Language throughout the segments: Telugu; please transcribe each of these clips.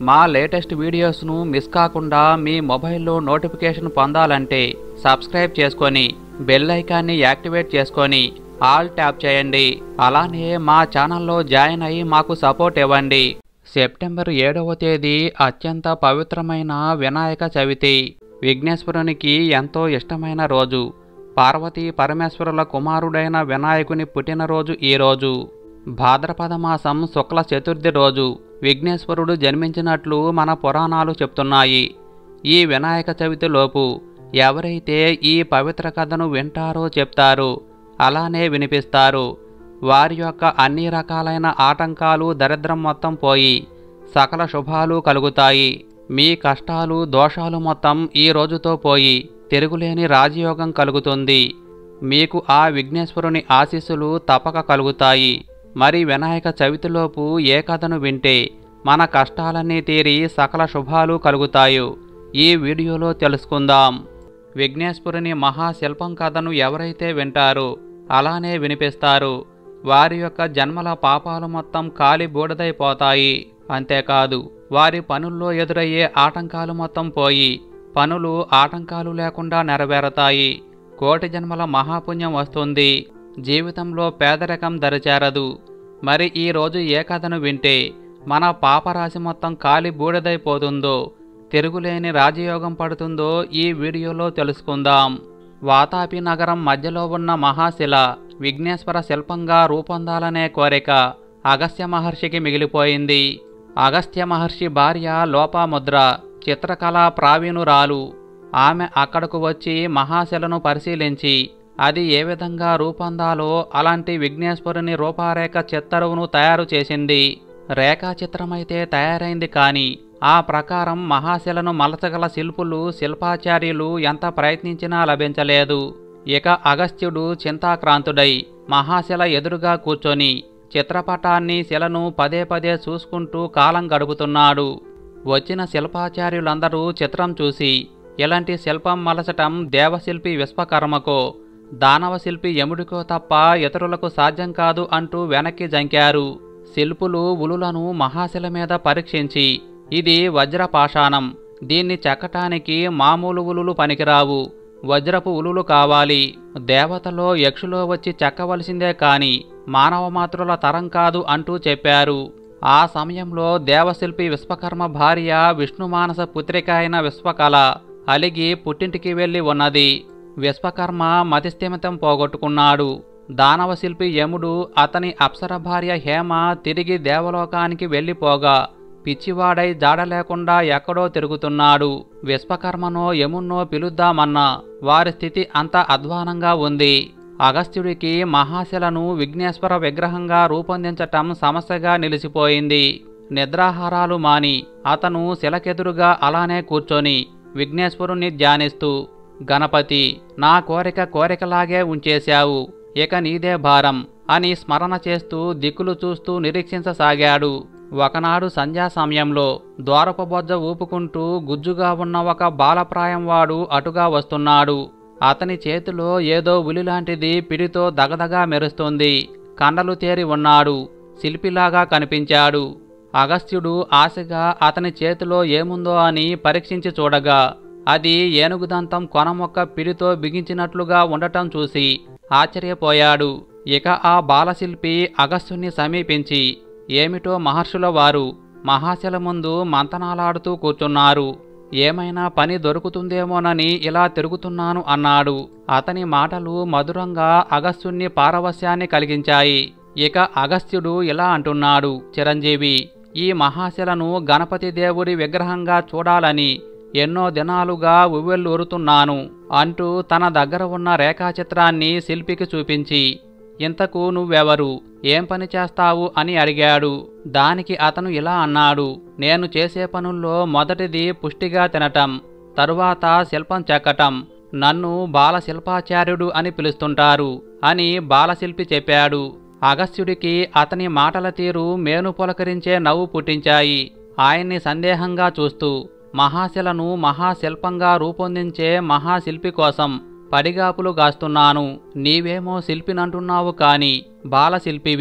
మా లేటెస్ట్ వీడియోస్ను మిస్ కాకుండా మీ మొబైల్లో నోటిఫికేషన్ పొందాలంటే సబ్స్క్రైబ్ చేసుకొని బెల్ ఐకాన్ని యాక్టివేట్ చేసుకొని ఆల్ ట్యాప్ చేయండి అలానే మా ఛానల్లో జాయిన్ అయ్యి మాకు సపోర్ట్ ఇవ్వండి సెప్టెంబర్ ఏడవ తేదీ అత్యంత పవిత్రమైన వినాయక చవితి విఘ్నేశ్వరునికి ఎంతో ఇష్టమైన రోజు పార్వతీ పరమేశ్వరుల కుమారుడైన వినాయకుని పుట్టినరోజు ఈ రోజు భాద్రపద మాసం శుక్ల చతుర్థి రోజు విఘ్నేశ్వరుడు జన్మించినట్లు మన పురాణాలు చెప్తున్నాయి ఈ వినాయక చవితిలోపు ఎవరైతే ఈ పవిత్ర కథను వింటారో చెప్తారో అలానే వినిపిస్తారు వారి యొక్క అన్ని రకాలైన ఆటంకాలు దరిద్రం మొత్తం పోయి సకల శుభాలు కలుగుతాయి మీ కష్టాలు దోషాలు మొత్తం ఈ రోజుతో పోయి తిరుగులేని రాజయోగం కలుగుతుంది మీకు ఆ విఘ్నేశ్వరుని ఆశీస్సులు తప్పక కలుగుతాయి మరి వినాయక చవితిలోపు ఏ కథను వింటే మన కష్టాలన్నీ తీరి సకల శుభాలు కలుగుతాయో ఈ వీడియోలో తెలుసుకుందాం విఘ్నేశ్వరుని మహాశిల్పం కథను ఎవరైతే వింటారో అలానే వినిపిస్తారు వారి యొక్క జన్మల పాపాలు మొత్తం కాలి బూడిదైపోతాయి అంతేకాదు వారి పనుల్లో ఎదురయ్యే ఆటంకాలు మొత్తం పోయి పనులు ఆటంకాలు లేకుండా నెరవేరతాయి కోటి జన్మల మహాపుణ్యం వస్తుంది జీవితంలో పేదరికం దరిచేరదు మరి ఈ రోజు ఏ కథను వింటే మన పాపరాశి మొత్తం కాలి బూడిదైపోతుందో తిరుగులేని రాజయోగం పడుతుందో ఈ వీడియోలో తెలుసుకుందాం వాతాపి నగరం మధ్యలో ఉన్న మహాశిల విఘ్నేశ్వర శిల్పంగా రూపొందాలనే కోరిక అగస్త్య మహర్షికి మిగిలిపోయింది అగస్త్య మహర్షి భార్య లోపాముద్ర చిత్రకళా ప్రావీణురాలు ఆమె అక్కడకు వచ్చి మహాశిలను పరిశీలించి అది ఏ విధంగా రూపొందాలో అలాంటి విఘ్నేశ్వరుని రూపారేఖ చిత్తరువును తయారు చేసింది రేఖాచిత్రమైతే తయారైంది కానీ ఆ ప్రకారం మహాశిలను మలచగల శిల్పులు శిల్పాచార్యులు ఎంత ప్రయత్నించినా లభించలేదు ఇక అగస్త్యుడు చింతాక్రాంతుడై మహాశిల ఎదురుగా కూర్చొని చిత్రపటాన్ని శిలను పదే పదే చూసుకుంటూ కాలం గడుపుతున్నాడు వచ్చిన శిల్పాచార్యులందరూ చిత్రం చూసి ఇలాంటి శిల్పం మలచటం దేవశిల్పి విశ్వకర్మకో దానవ శిల్పి యముడికో తప్ప ఇతరులకు సాధ్యం కాదు అంటూ వెనక్కి జంకారు శిల్పులు ఉలులను మహాశిల మీద పరీక్షించి ఇది వజ్రపాషాణం దీన్ని చెక్కటానికి మామూలు ఉలులు పనికిరావు వజ్రపు ఉలులు కావాలి దేవతలో యక్షులో వచ్చి చెక్కవలసిందే కాని మానవ మాతృల తరం కాదు అంటూ చెప్పారు ఆ సమయంలో దేవశిల్పి విశ్వకర్మ భార్య విష్ణుమానస పుత్రిక అయిన విశ్వకళ అలిగి పుట్టింటికి వెళ్ళి ఉన్నది విశ్వకర్మ మతిస్థిమితం పోగొట్టుకున్నాడు దానవ శిల్పి యముడు అతని అప్సర భార్య హేమ తిరిగి దేవలోకానికి వెళ్ళిపోగా పిచ్చివాడై జాడ లేకుండా ఎక్కడో తిరుగుతున్నాడు విశ్వకర్మనో యమున్నో పిలుద్దామన్నా వారి స్థితి అంత అధ్వానంగా ఉంది అగస్త్యుడికి మహాశిలను విఘ్నేశ్వర విగ్రహంగా రూపొందించటం సమస్యగా నిలిచిపోయింది నిద్రాహారాలు మాని అతను శిలకెదురుగా అలానే కూర్చొని విఘ్నేశ్వరుణ్ణి ధ్యానిస్తూ గణపతి నా కోరిక కోరికలాగే ఉంచేశావు ఇక నీదే భారం అని స్మరణ చేస్తూ దిక్కులు చూస్తూ నిరీక్షించసాగాడు ఒకనాడు సంధ్యా సమయంలో ద్వారపబొజ్జ ఊపుకుంటూ గుజ్జుగా ఉన్న ఒక బాలప్రాయం వాడు అటుగా వస్తున్నాడు అతని చేతిలో ఏదో ఉలిలాంటిది పిడితో దగదగా మెరుస్తుంది కండలు తేరి ఉన్నాడు శిల్పిలాగా కనిపించాడు అగస్త్యుడు ఆశగా అతని చేతిలో ఏముందో అని పరీక్షించి చూడగా అది ఏనుగుదంతం కొనమొక్క పిడితో బిగించినట్లుగా ఉండటం చూసి ఆశ్చర్యపోయాడు ఇక ఆ బాలశిల్పి అగస్త్యుని సమీపించి ఏమిటో మహర్షుల వారు మహాశిల ముందు మంతనాలాడుతూ కూర్చున్నారు ఏమైనా పని దొరుకుతుందేమోనని ఇలా తిరుగుతున్నాను అన్నాడు అతని మాటలు మధురంగా అగస్త్యుణ్ణి పారవస్యాన్ని కలిగించాయి ఇక అగస్త్యుడు ఇలా అంటున్నాడు చిరంజీవి ఈ మహాశిలను గణపతి దేవుడి విగ్రహంగా చూడాలని ఎన్నో దినాలుగా ఉవ్వెళ్ళూరుతున్నాను అంటూ తన దగ్గర ఉన్న రేఖాచిత్రాన్ని శిల్పికి చూపించి ఇంతకు నువ్వెవరు ఏం పని చేస్తావు అని అడిగాడు దానికి అతను ఇలా అన్నాడు నేను చేసే పనుల్లో మొదటిది పుష్టిగా తినటం తరువాత శిల్పం చెక్కటం నన్ను బాలశిల్పాచార్యుడు అని పిలుస్తుంటారు అని బాలశిల్పి చెప్పాడు అగస్త్యుడికి అతని మాటల తీరు మేను పులకరించే నవ్వు పుట్టించాయి ఆయన్ని సందేహంగా చూస్తూ మహాశిలను మహాశిల్పంగా రూపొందించే మహాశిల్పి కోసం పడిగాపులు గాస్తున్నాను నీవేమో శిల్పినంటున్నావు కాని బాలశిల్పివి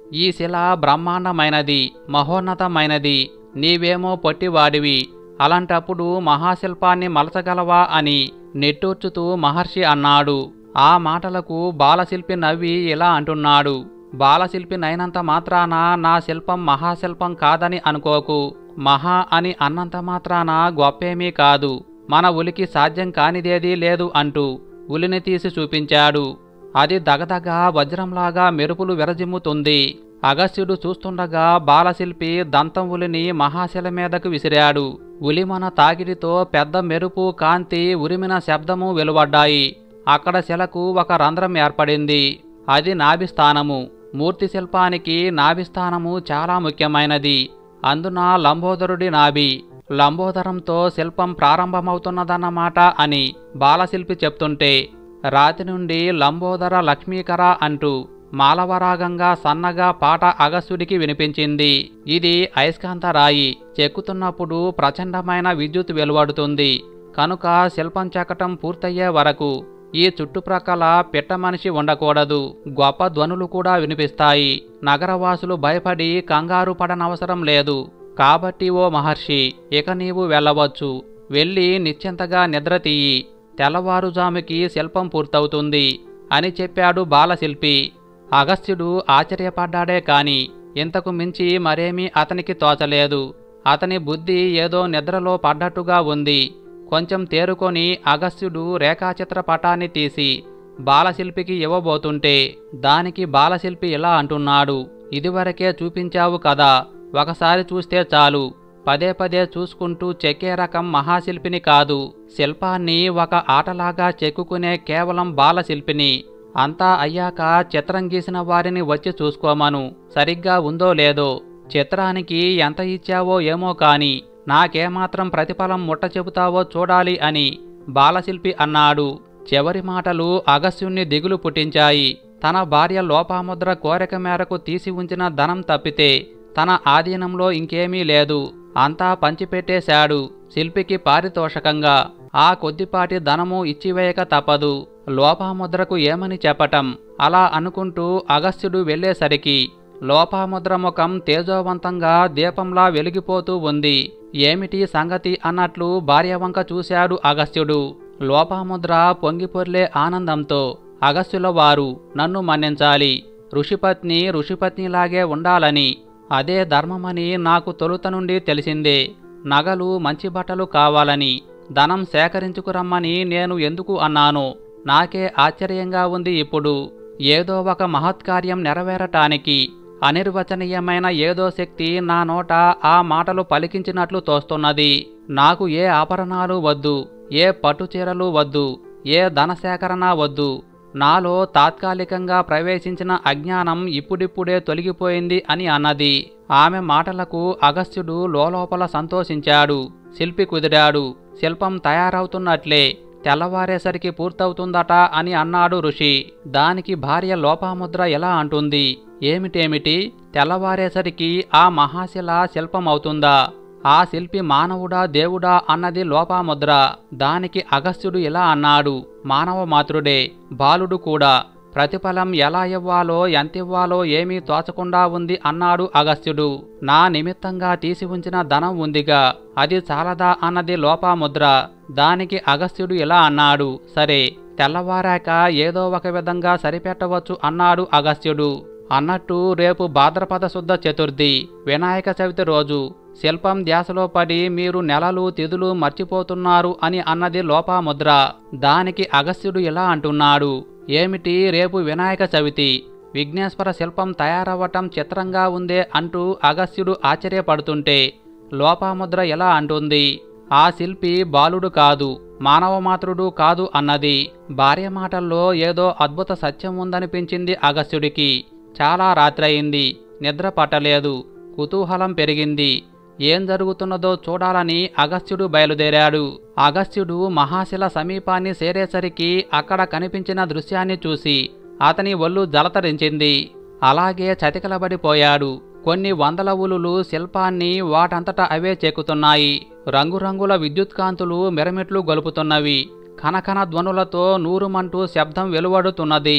ఈ శిల బ్రహ్మాండమైనది మహోన్నతమైనది నీవేమో పొట్టివాడివి అలాంటప్పుడు మహాశిల్పాన్ని మలచగలవా అని నెట్టూర్చుతూ మహర్షి అన్నాడు ఆ మాటలకు బాలశిల్పి నవ్వి ఇలా అంటున్నాడు బాలశిల్పి నైనంత మాత్రాన నా శిల్పం మహాశిల్పం కాదని అనుకోకు మహా అని అన్నంత మాత్రాన గొప్పేమీ కాదు మన ఉలికి సాధ్యం కానిదేదీ లేదు అంటూ ఉలిని తీసి చూపించాడు అది దగదగ వజ్రంలాగా మెరుపులు విరజిమ్ముతుంది అగస్త్యుడు చూస్తుండగా బాలశిల్పి దంతం ఉలిని మహాశిల మీదకు విసిరాడు ఉలిమన తాకిడితో పెద్ద మెరుపు కాంతి ఉరిమిన శబ్దము వెలువడ్డాయి అక్కడ శిలకు ఒక రంధ్రం ఏర్పడింది అది నాభిస్థానము మూర్తి శిల్పానికి నాభిస్థానము చాలా ముఖ్యమైనది అందున లంబోదరుడి నాభి లంబోదరంతో శిల్పం ప్రారంభమవుతున్నదన్నమాట అని బాలశిల్పి చెప్తుంటే రాతి నుండి లంబోదర లక్ష్మీకర అంటూ మాలవరాగంగా సన్నగా పాట అగస్యుడికి వినిపించింది ఇది అయస్కాంత రాయి చెక్కుతున్నప్పుడు ప్రచండమైన విద్యుత్ వెలువడుతుంది కనుక శిల్పం చెక్కటం పూర్తయ్యే వరకు ఈ చుట్టుప్రక్కల పిట్ట మనిషి ఉండకూడదు గొప్ప ధ్వనులు కూడా వినిపిస్తాయి నగరవాసులు భయపడి కంగారు పడనవసరం లేదు కాబట్టి ఓ మహర్షి ఇక నీవు వెళ్ళవచ్చు వెళ్ళి నిశ్చింతగా నిద్ర తీయి తెల్లవారుజాముకి శిల్పం పూర్తవుతుంది అని చెప్పాడు బాలశిల్పి అగస్త్యుడు ఆశ్చర్యపడ్డాడే కాని ఇంతకు మించి మరేమీ అతనికి తోచలేదు అతని బుద్ధి ఏదో నిద్రలో పడ్డట్టుగా ఉంది కొంచెం తేరుకొని అగస్త్యుడు రేఖాచిత్ర పటాన్ని తీసి బాలశిల్పికి ఇవ్వబోతుంటే దానికి బాలశిల్పి ఇలా అంటున్నాడు ఇదివరకే చూపించావు కదా ఒకసారి చూస్తే చాలు పదే పదే చూసుకుంటూ చెక్కే రకం మహాశిల్పిని కాదు శిల్పాన్ని ఒక ఆటలాగా చెక్కుకునే కేవలం బాలశిల్పిని అంతా అయ్యాక చిత్రం గీసిన వారిని వచ్చి చూసుకోమను సరిగ్గా ఉందో లేదో చిత్రానికి ఎంత ఇచ్చావో ఏమో కాని నాకేమాత్రం ప్రతిఫలం ముట్ట చెబుతావో చూడాలి అని బాలశిల్పి అన్నాడు చివరి మాటలు అగస్యుణ్ణి దిగులు పుట్టించాయి తన భార్య లోపాముద్ర కోరిక మేరకు తీసి ఉంచిన ధనం తప్పితే తన ఆధీనంలో ఇంకేమీ లేదు అంతా పంచిపెట్టేశాడు శిల్పికి పారితోషకంగా ఆ కొద్దిపాటి ధనము ఇచ్చివేయక తప్పదు లోపాముద్రకు ఏమని చెప్పటం అలా అనుకుంటూ అగస్త్యుడు వెళ్ళేసరికి లోపాముద్ర ముఖం తేజోవంతంగా దీపంలా వెలిగిపోతూ ఉంది ఏమిటి సంగతి అన్నట్లు భార్య వంక చూశాడు అగస్త్యుడు లోపాముద్ర పొంగిపొర్లే ఆనందంతో అగస్త్యుల వారు నన్ను మన్నించాలి ఋషిపత్ని ఋషిపత్నిలాగే ఉండాలని అదే ధర్మమని నాకు తొలుత నుండి తెలిసిందే నగలు మంచి బట్టలు కావాలని ధనం సేకరించుకురమ్మని నేను ఎందుకు అన్నాను నాకే ఆశ్చర్యంగా ఉంది ఇప్పుడు ఏదో ఒక మహత్కార్యం నెరవేరటానికి అనిర్వచనీయమైన ఏదో శక్తి నా నోట ఆ మాటలు పలికించినట్లు తోస్తున్నది నాకు ఏ ఆభరణాలు వద్దు ఏ పట్టుచీరలు వద్దు ఏ ధనసేకరణ వద్దు నాలో తాత్కాలికంగా ప్రవేశించిన అజ్ఞానం ఇప్పుడిప్పుడే తొలగిపోయింది అని అన్నది ఆమె మాటలకు అగస్త్యుడు లోలోపల సంతోషించాడు శిల్పి కుదిరాడు శిల్పం తయారవుతున్నట్లే తెల్లవారేసరికి పూర్తవుతుందట అని అన్నాడు ఋషి దానికి భార్య లోపాముద్ర ఎలా అంటుంది ఏమిటేమిటి తెల్లవారేసరికి ఆ మహాశిల శిల్పమవుతుందా ఆ శిల్పి మానవుడా దేవుడా అన్నది లోపాముద్ర దానికి అగస్త్యుడు ఇలా అన్నాడు మానవ మాతృడే బాలుడు కూడా ప్రతిఫలం ఎలా ఇవ్వాలో ఎంతివ్వాలో ఏమీ తోచకుండా ఉంది అన్నాడు అగస్త్యుడు నా నిమిత్తంగా తీసి ఉంచిన ధనం ఉందిగా అది చాలదా అన్నది లోపాముద్ర దానికి అగస్త్యుడు ఇలా అన్నాడు సరే తెల్లవారాక ఏదో ఒక విధంగా సరిపెట్టవచ్చు అన్నాడు అగస్త్యుడు అన్నట్టు రేపు భాద్రపద శుద్ధ చతుర్థి వినాయక చవితి రోజు శిల్పం ధ్యాసలో పడి మీరు నెలలు తిథులు మర్చిపోతున్నారు అని అన్నది లోపాముద్ర దానికి అగస్త్యుడు ఇలా అంటున్నాడు ఏమిటి రేపు వినాయక చవితి విఘ్నేశ్వర శిల్పం తయారవ్వటం చిత్రంగా ఉందే అంటూ అగస్త్యుడు ఆశ్చర్యపడుతుంటే లోపాముద్ర ఎలా అంటుంది ఆ శిల్పి బాలుడు కాదు మానవమాతృడు కాదు అన్నది భార్య మాటల్లో ఏదో అద్భుత సత్యం ఉందనిపించింది అగస్త్యుడికి చాలా రాత్రయింది నిద్ర పట్టలేదు కుతూహలం పెరిగింది ఏం జరుగుతున్నదో చూడాలని అగస్త్యుడు బయలుదేరాడు అగస్త్యుడు మహాశిల సమీపాన్ని చేరేసరికి అక్కడ కనిపించిన దృశ్యాన్ని చూసి అతని ఒళ్ళు జలతరించింది అలాగే చతికిలబడిపోయాడు కొన్ని వందల ఉలులు శిల్పాన్ని వాటంతట అవే చెక్కుతున్నాయి రంగురంగుల విద్యుత్ కాంతులు మిరమిట్లు గొలుపుతున్నవి కనకన ధ్వనులతో నూరుమంటూ శబ్దం వెలువడుతున్నది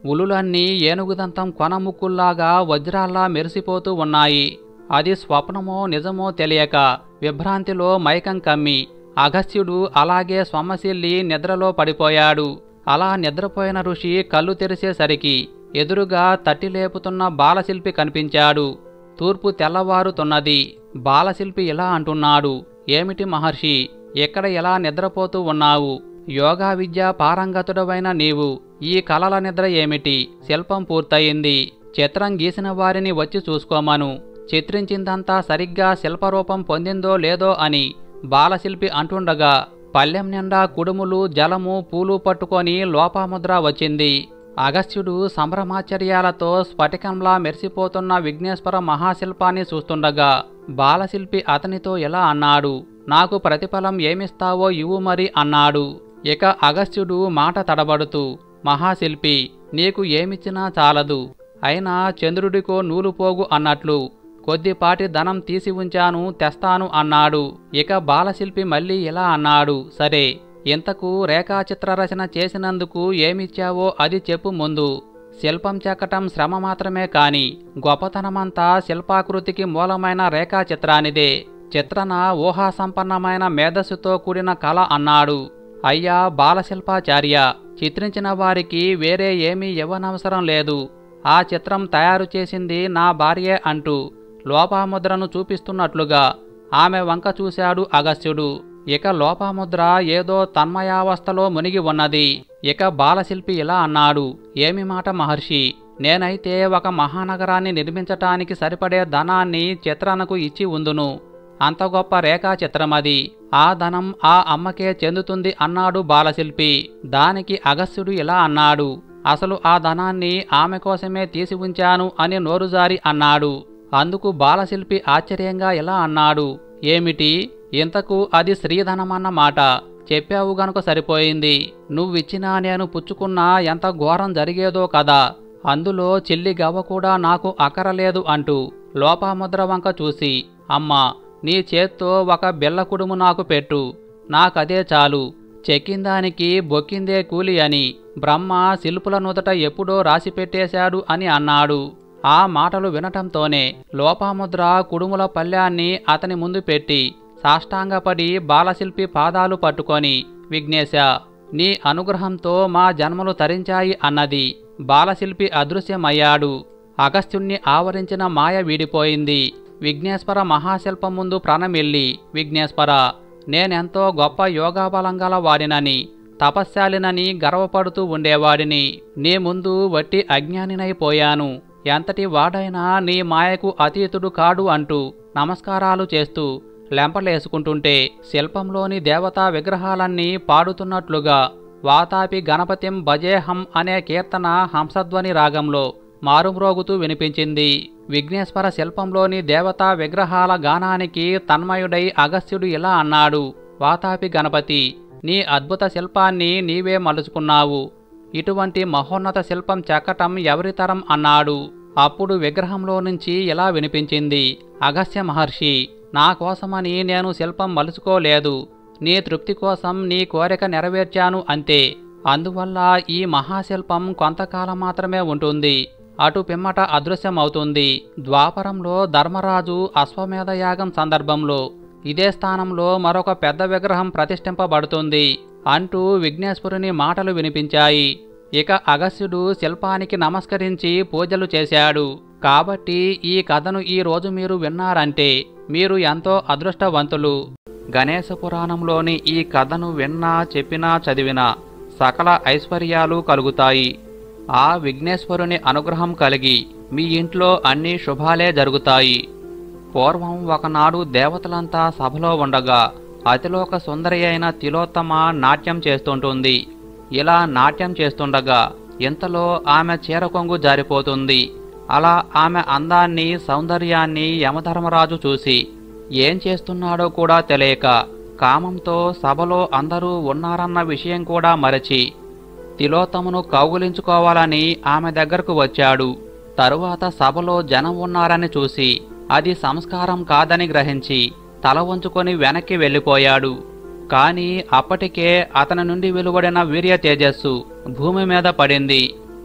ఉలులన్నీ ఏనుగుదంతం కొనముక్కుల్లాగా వజ్రాల్లా మెరిసిపోతూ ఉన్నాయి అది స్వప్నమో నిజమో తెలియక విభ్రాంతిలో మైకం కమ్మి అగస్త్యుడు అలాగే స్వమ్మశిల్లి నిద్రలో పడిపోయాడు అలా నిద్రపోయిన ఋషి కళ్ళు తెరిసేసరికి ఎదురుగా తట్టి లేపుతున్న బాలశిల్పి కనిపించాడు తూర్పు తెల్లవారుతున్నది బాలశిల్పి ఇలా అంటున్నాడు ఏమిటి మహర్షి ఎక్కడ ఎలా నిద్రపోతూ ఉన్నావు యోగా విద్య పారంగతుడవైన నీవు ఈ కలల నిద్ర ఏమిటి శిల్పం పూర్తయింది చిత్రం గీసిన వారిని వచ్చి చూసుకోమను చిత్రించిందంతా సరిగ్గా శిల్పరూపం పొందిందో లేదో అని బాలశిల్పి అంటుండగా పల్లెం నిండా కుడుములు జలము పూలు పట్టుకొని లోపాముద్ర వచ్చింది అగస్త్యుడు సంభ్రమాచర్యాలతో స్ఫటికంలా మెరిసిపోతున్న విఘ్నేశ్వర మహాశిల్పాన్ని చూస్తుండగా బాలశిల్పి అతనితో ఇలా అన్నాడు నాకు ప్రతిఫలం ఏమిస్తావో ఇవ్వు మరి అన్నాడు ఇక అగస్త్యుడు మాట తడబడుతూ మహాశిల్పి నీకు ఏమిచ్చినా చాలదు అయినా చంద్రుడికో నూలు పోగు అన్నట్లు కొద్దిపాటి ధనం తీసి ఉంచాను తెస్తాను అన్నాడు ఇక బాలశిల్పి మళ్ళీ ఇలా అన్నాడు సరే ఇంతకు రేఖాచిత్ర రచన చేసినందుకు ఏమిచ్చావో అది చెప్పు ముందు శిల్పం చెక్కటం శ్రమ మాత్రమే కాని గొప్పతనమంతా శిల్పాకృతికి మూలమైన రేఖాచిత్రానిదే చిత్రన ఊహాసంపన్నమైన మేధస్సుతో కూడిన కళ అన్నాడు అయ్యా బాలశిల్పాచార్య చిత్రించిన వారికి వేరే ఏమీ ఇవ్వనవసరం లేదు ఆ చిత్రం తయారు చేసింది నా భార్యే అంటూ లోపాముద్రను చూపిస్తున్నట్లుగా ఆమె వంక చూశాడు అగస్త్యుడు ఇక లోపాముద్ర ఏదో తన్మయావస్థలో మునిగి ఉన్నది ఇక బాలశిల్పి ఇలా అన్నాడు ఏమి మాట మహర్షి నేనైతే ఒక మహానగరాన్ని నిర్మించటానికి సరిపడే ధనాన్ని చిత్రణకు ఇచ్చి ఉందును అంత గొప్ప రేఖా చిత్రమది ఆ ధనం ఆ అమ్మకే చెందుతుంది అన్నాడు బాలశిల్పి దానికి అగస్త్యుడు ఇలా అన్నాడు అసలు ఆ ధనాన్ని ఆమె కోసమే తీసి ఉంచాను అని నోరుజారి అన్నాడు అందుకు బాలశిల్పి ఆశ్చర్యంగా ఇలా అన్నాడు ఏమిటి ఇంతకు అది శ్రీధనమన్న మాట చెప్పావు గనుక సరిపోయింది నువ్విచ్చినా నేను పుచ్చుకున్నా ఎంత ఘోరం జరిగేదో కదా అందులో చెల్లి గవ్వ కూడా నాకు అక్కరలేదు అంటూ లోపాముద్ర వంక చూసి అమ్మా నీ చేత్తో ఒక బిళ్ళ కుడుము నాకు పెట్టు నాకదే చాలు చెక్కిందానికి బొక్కిందే కూలి అని బ్రహ్మ శిల్పుల నుదట ఎప్పుడో రాసిపెట్టేశాడు అని అన్నాడు ఆ మాటలు వినటంతోనే లోపాముద్ర కుడుముల పళ్ళ్యాన్ని అతని ముందు పెట్టి సాష్టాంగపడి బాలశిల్పి పాదాలు పట్టుకొని విఘ్నేశ నీ అనుగ్రహంతో మా జన్మలు తరించాయి అన్నది బాలశిల్పి అదృశ్యమయ్యాడు అగస్త్యుణ్ణి ఆవరించిన మాయ వీడిపోయింది విఘ్నేశ్వర మహాశిల్పం ముందు ప్రణమిల్లి విఘ్నేశ్వర నేనెంతో గొప్ప యోగాబలం గల వాడినని తపశ్శాలినని గర్వపడుతూ ఉండేవాడిని నీ ముందు వట్టి అజ్ఞానినైపోయాను ఎంతటి వాడైనా నీ మాయకు అతీతుడు కాడు అంటూ నమస్కారాలు చేస్తూ లెంపలేసుకుంటుంటే శిల్పంలోని దేవతా విగ్రహాలన్నీ పాడుతున్నట్లుగా వాతాపి గణపతిం భజేహం అనే కీర్తన హంసధ్వని రాగంలో మారుమ్రోగుతూ వినిపించింది విఘ్నేశ్వర శిల్పంలోని దేవతా విగ్రహాల గానానికి తన్మయుడై అగస్త్యుడు ఇలా అన్నాడు వాతాపి గణపతి నీ అద్భుత శిల్పాన్ని నీవే మలుచుకున్నావు ఇటువంటి మహోన్నత శిల్పం చెక్కటం ఎవరితరం అన్నాడు అప్పుడు విగ్రహంలో నుంచి ఇలా వినిపించింది అగస్త్య మహర్షి నా కోసమని నేను శిల్పం మలుచుకోలేదు నీ తృప్తి కోసం నీ కోరిక నెరవేర్చాను అంతే అందువల్ల ఈ మహాశిల్పం కొంతకాలం మాత్రమే ఉంటుంది అటు పిమ్మట అదృశ్యమవుతుంది ద్వాపరంలో ధర్మరాజు అశ్వమేధ యాగం సందర్భంలో ఇదే స్థానంలో మరొక పెద్ద విగ్రహం ప్రతిష్ఠింపబడుతుంది అంటూ విఘ్నేశ్వరుని మాటలు వినిపించాయి ఇక అగస్త్యుడు శిల్పానికి నమస్కరించి పూజలు చేశాడు కాబట్టి ఈ కథను ఈ రోజు మీరు విన్నారంటే మీరు ఎంతో అదృష్టవంతులు గణేశ పురాణంలోని ఈ కథను విన్నా చెప్పినా చదివినా సకల ఐశ్వర్యాలు కలుగుతాయి ఆ విఘ్నేశ్వరుని అనుగ్రహం కలిగి మీ ఇంట్లో అన్ని శుభాలే జరుగుతాయి పూర్వం ఒకనాడు దేవతలంతా సభలో ఉండగా అతిలోక సుందరి అయిన తిలోత్తమ నాట్యం చేస్తుంటుంది ఇలా నాట్యం చేస్తుండగా ఇంతలో ఆమె చీర కొంగు జారిపోతుంది అలా ఆమె అందాన్ని సౌందర్యాన్ని యమధర్మరాజు చూసి ఏం చేస్తున్నాడో కూడా తెలియక కామంతో సభలో అందరూ ఉన్నారన్న విషయం కూడా మరచి తిలోత్తమును కౌగులించుకోవాలని ఆమె దగ్గరకు వచ్చాడు తరువాత సభలో జనం ఉన్నారని చూసి అది సంస్కారం కాదని గ్రహించి తల వంచుకొని వెనక్కి వెళ్ళిపోయాడు కాని అప్పటికే అతని నుండి వెలువడిన వీర్య తేజస్సు భూమి మీద పడింది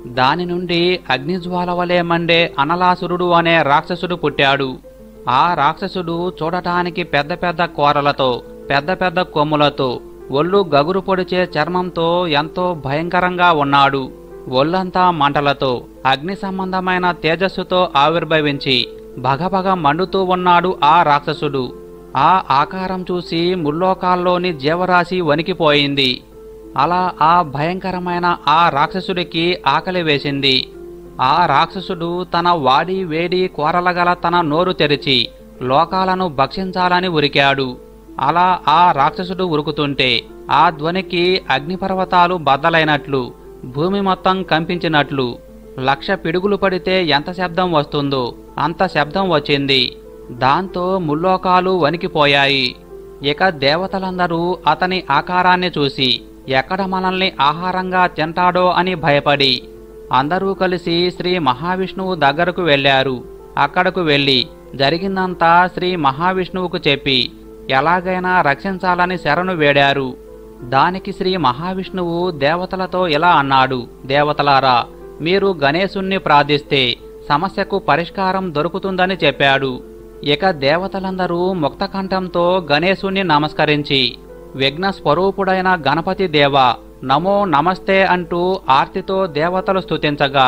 దాని నుండి అగ్నిజ్వాల వలె మండే అనలాసురుడు అనే రాక్షసుడు పుట్టాడు ఆ రాక్షసుడు చూడటానికి పెద్ద పెద్ద కోరలతో పెద్ద పెద్ద కొమ్ములతో ఒళ్ళు గగురు పొడిచే చర్మంతో ఎంతో భయంకరంగా ఉన్నాడు ఒళ్ళంతా మంటలతో అగ్ని సంబంధమైన తేజస్సుతో ఆవిర్భవించి భగభగ మండుతూ ఉన్నాడు ఆ రాక్షసుడు ఆ ఆకారం చూసి ముల్లోకాల్లోని జీవరాశి వణికిపోయింది అలా ఆ భయంకరమైన ఆ రాక్షసుడికి ఆకలి వేసింది ఆ రాక్షసుడు తన వాడి వేడి కోరలగల తన నోరు తెరిచి లోకాలను భక్షించాలని ఉరికాడు అలా ఆ రాక్షసుడు ఉరుకుతుంటే ఆ ధ్వనికి అగ్నిపర్వతాలు బద్దలైనట్లు భూమి మొత్తం కంపించినట్లు లక్ష పిడుగులు పడితే ఎంత శబ్దం వస్తుందో అంత శబ్దం వచ్చింది దాంతో ముల్లోకాలు వణికిపోయాయి ఇక దేవతలందరూ అతని ఆకారాన్ని చూసి ఎక్కడ మనల్ని ఆహారంగా తింటాడో అని భయపడి అందరూ కలిసి శ్రీ మహావిష్ణువు దగ్గరకు వెళ్ళారు అక్కడకు వెళ్ళి జరిగిందంతా శ్రీ మహావిష్ణువుకు చెప్పి ఎలాగైనా రక్షించాలని శరణు వేడారు దానికి శ్రీ మహావిష్ణువు దేవతలతో ఇలా అన్నాడు దేవతలారా మీరు గణేశుణ్ణి ప్రార్థిస్తే సమస్యకు పరిష్కారం దొరుకుతుందని చెప్పాడు ఇక దేవతలందరూ ముక్తకంఠంతో గణేశుణ్ణి నమస్కరించి విఘ్న స్వరూపుడైన గణపతి దేవ నమో నమస్తే అంటూ ఆర్తితో దేవతలు స్తుతించగా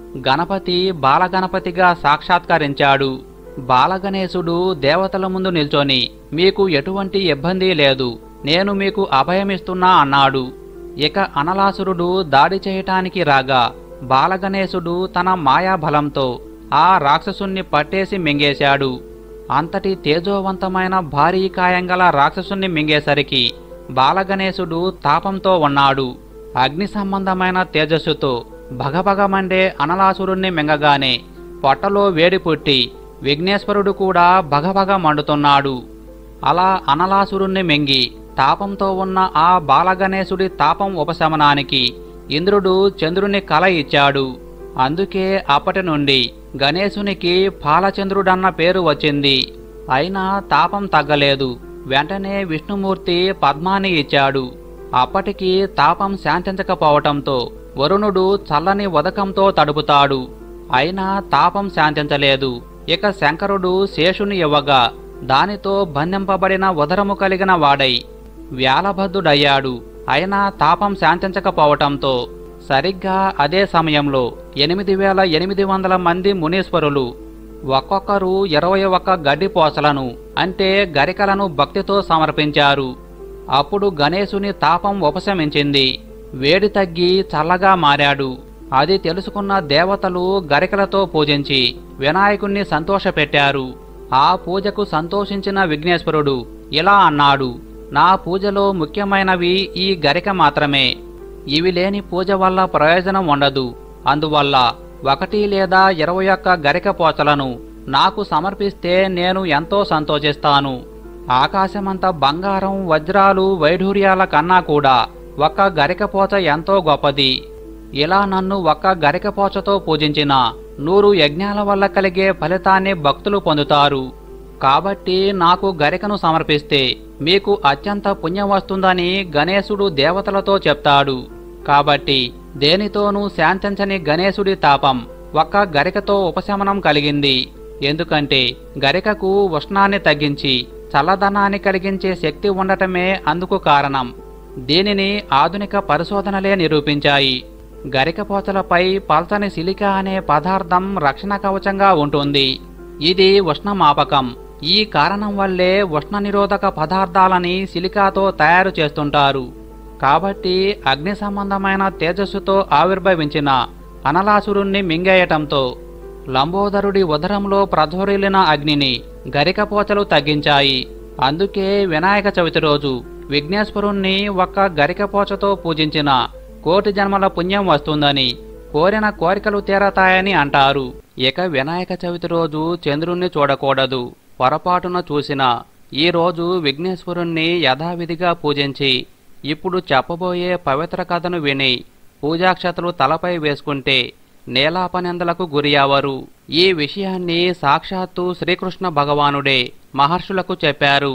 గణపతి బాలగణపతిగా సాక్షాత్కరించాడు బాలగణేశుడు దేవతల ముందు నిల్చొని మీకు ఎటువంటి ఇబ్బంది లేదు నేను మీకు అభయమిస్తున్నా అన్నాడు ఇక అనలాసురుడు దాడి చేయటానికి రాగా బాలగణేశుడు తన మాయాబలంతో ఆ రాక్షసుణ్ణి పట్టేసి మింగేశాడు అంతటి తేజోవంతమైన భారీ కాయంగల రాక్షసుణ్ణి మింగేసరికి బాలగణేశుడు తాపంతో ఉన్నాడు అగ్ని సంబంధమైన తేజస్సుతో భగభగమండే అనలాసురుణ్ణి మింగగానే పొట్టలో వేడి పుట్టి విఘ్నేశ్వరుడు కూడా భగభగ మండుతున్నాడు అలా అనలాసురుణ్ణి మింగి తాపంతో ఉన్న ఆ బాలగణేశుడి తాపం ఉపశమనానికి ఇంద్రుడు చంద్రుని కల ఇచ్చాడు అందుకే అప్పటి నుండి గణేశునికి పాలచంద్రుడన్న పేరు వచ్చింది అయినా తాపం తగ్గలేదు వెంటనే విష్ణుమూర్తి పద్మాన్ని ఇచ్చాడు అప్పటికి తాపం శాంతించకపోవటంతో వరుణుడు చల్లని ఉదకంతో తడుపుతాడు అయినా తాపం శాంతించలేదు ఇక శంకరుడు శేషుని ఇవ్వగా దానితో బంధింపబడిన ఉదరము కలిగిన వాడై వ్యాలభద్దుడయ్యాడు అయినా తాపం శాంతించకపోవటంతో సరిగ్గా అదే సమయంలో ఎనిమిది వేల ఎనిమిది వందల మంది మునీశ్వరులు ఒక్కొక్కరు ఇరవై ఒక్క గడ్డి పోసలను అంటే గరికలను భక్తితో సమర్పించారు అప్పుడు గణేశుని తాపం ఉపశమించింది వేడి తగ్గి చల్లగా మారాడు అది తెలుసుకున్న దేవతలు గరికలతో పూజించి వినాయకుణ్ణి సంతోషపెట్టారు ఆ పూజకు సంతోషించిన విఘ్నేశ్వరుడు ఇలా అన్నాడు నా పూజలో ముఖ్యమైనవి ఈ గరిక మాత్రమే ఇవి లేని పూజ వల్ల ప్రయోజనం ఉండదు అందువల్ల ఒకటి లేదా ఇరవై ఒక్క గరిక పోచలను నాకు సమర్పిస్తే నేను ఎంతో సంతోషిస్తాను ఆకాశమంత బంగారం వజ్రాలు వైఢూర్యాల కన్నా కూడా ఒక్క గరికపోచ ఎంతో గొప్పది ఇలా నన్ను ఒక్క గరికపోచతో పూజించిన నూరు యజ్ఞాల వల్ల కలిగే ఫలితాన్ని భక్తులు పొందుతారు కాబట్టి నాకు గరికను సమర్పిస్తే మీకు అత్యంత పుణ్యం వస్తుందని గణేశుడు దేవతలతో చెప్తాడు కాబట్టి దేనితోనూ శాంతించని గణేశుడి తాపం ఒక్క గరికతో ఉపశమనం కలిగింది ఎందుకంటే గరికకు ఉష్ణాన్ని తగ్గించి చల్లదనాన్ని కలిగించే శక్తి ఉండటమే అందుకు కారణం దీనిని ఆధునిక పరిశోధనలే నిరూపించాయి గరికపోతలపై పల్చని సిలికా అనే పదార్థం రక్షణ కవచంగా ఉంటుంది ఇది ఉష్ణమాపకం ఈ కారణం వల్లే ఉష్ణ నిరోధక పదార్థాలని సిలికాతో తయారు చేస్తుంటారు కాబట్టి అగ్ని సంబంధమైన తేజస్సుతో ఆవిర్భవించిన అనలాసురుణ్ణి మింగేయటంతో లంబోదరుడి ఉదరంలో ప్రజ్వరిల్లిన అగ్నిని గరికపోచలు తగ్గించాయి అందుకే వినాయక చవితి రోజు విఘ్నేశ్వరుణ్ణి ఒక్క గరికపోచతో పూజించిన కోటి జన్మల పుణ్యం వస్తుందని కోరిన కోరికలు తీరతాయని అంటారు ఇక వినాయక చవితి రోజు చంద్రుణ్ణి చూడకూడదు పొరపాటున చూసిన ఈ రోజు విఘ్నేశ్వరుణ్ణి యథావిధిగా పూజించి ఇప్పుడు చెప్పబోయే పవిత్ర కథను విని పూజాక్షతలు తలపై వేసుకుంటే నేలాపనిందలకు గురియవరు ఈ విషయాన్ని సాక్షాత్తు శ్రీకృష్ణ భగవానుడే మహర్షులకు చెప్పారు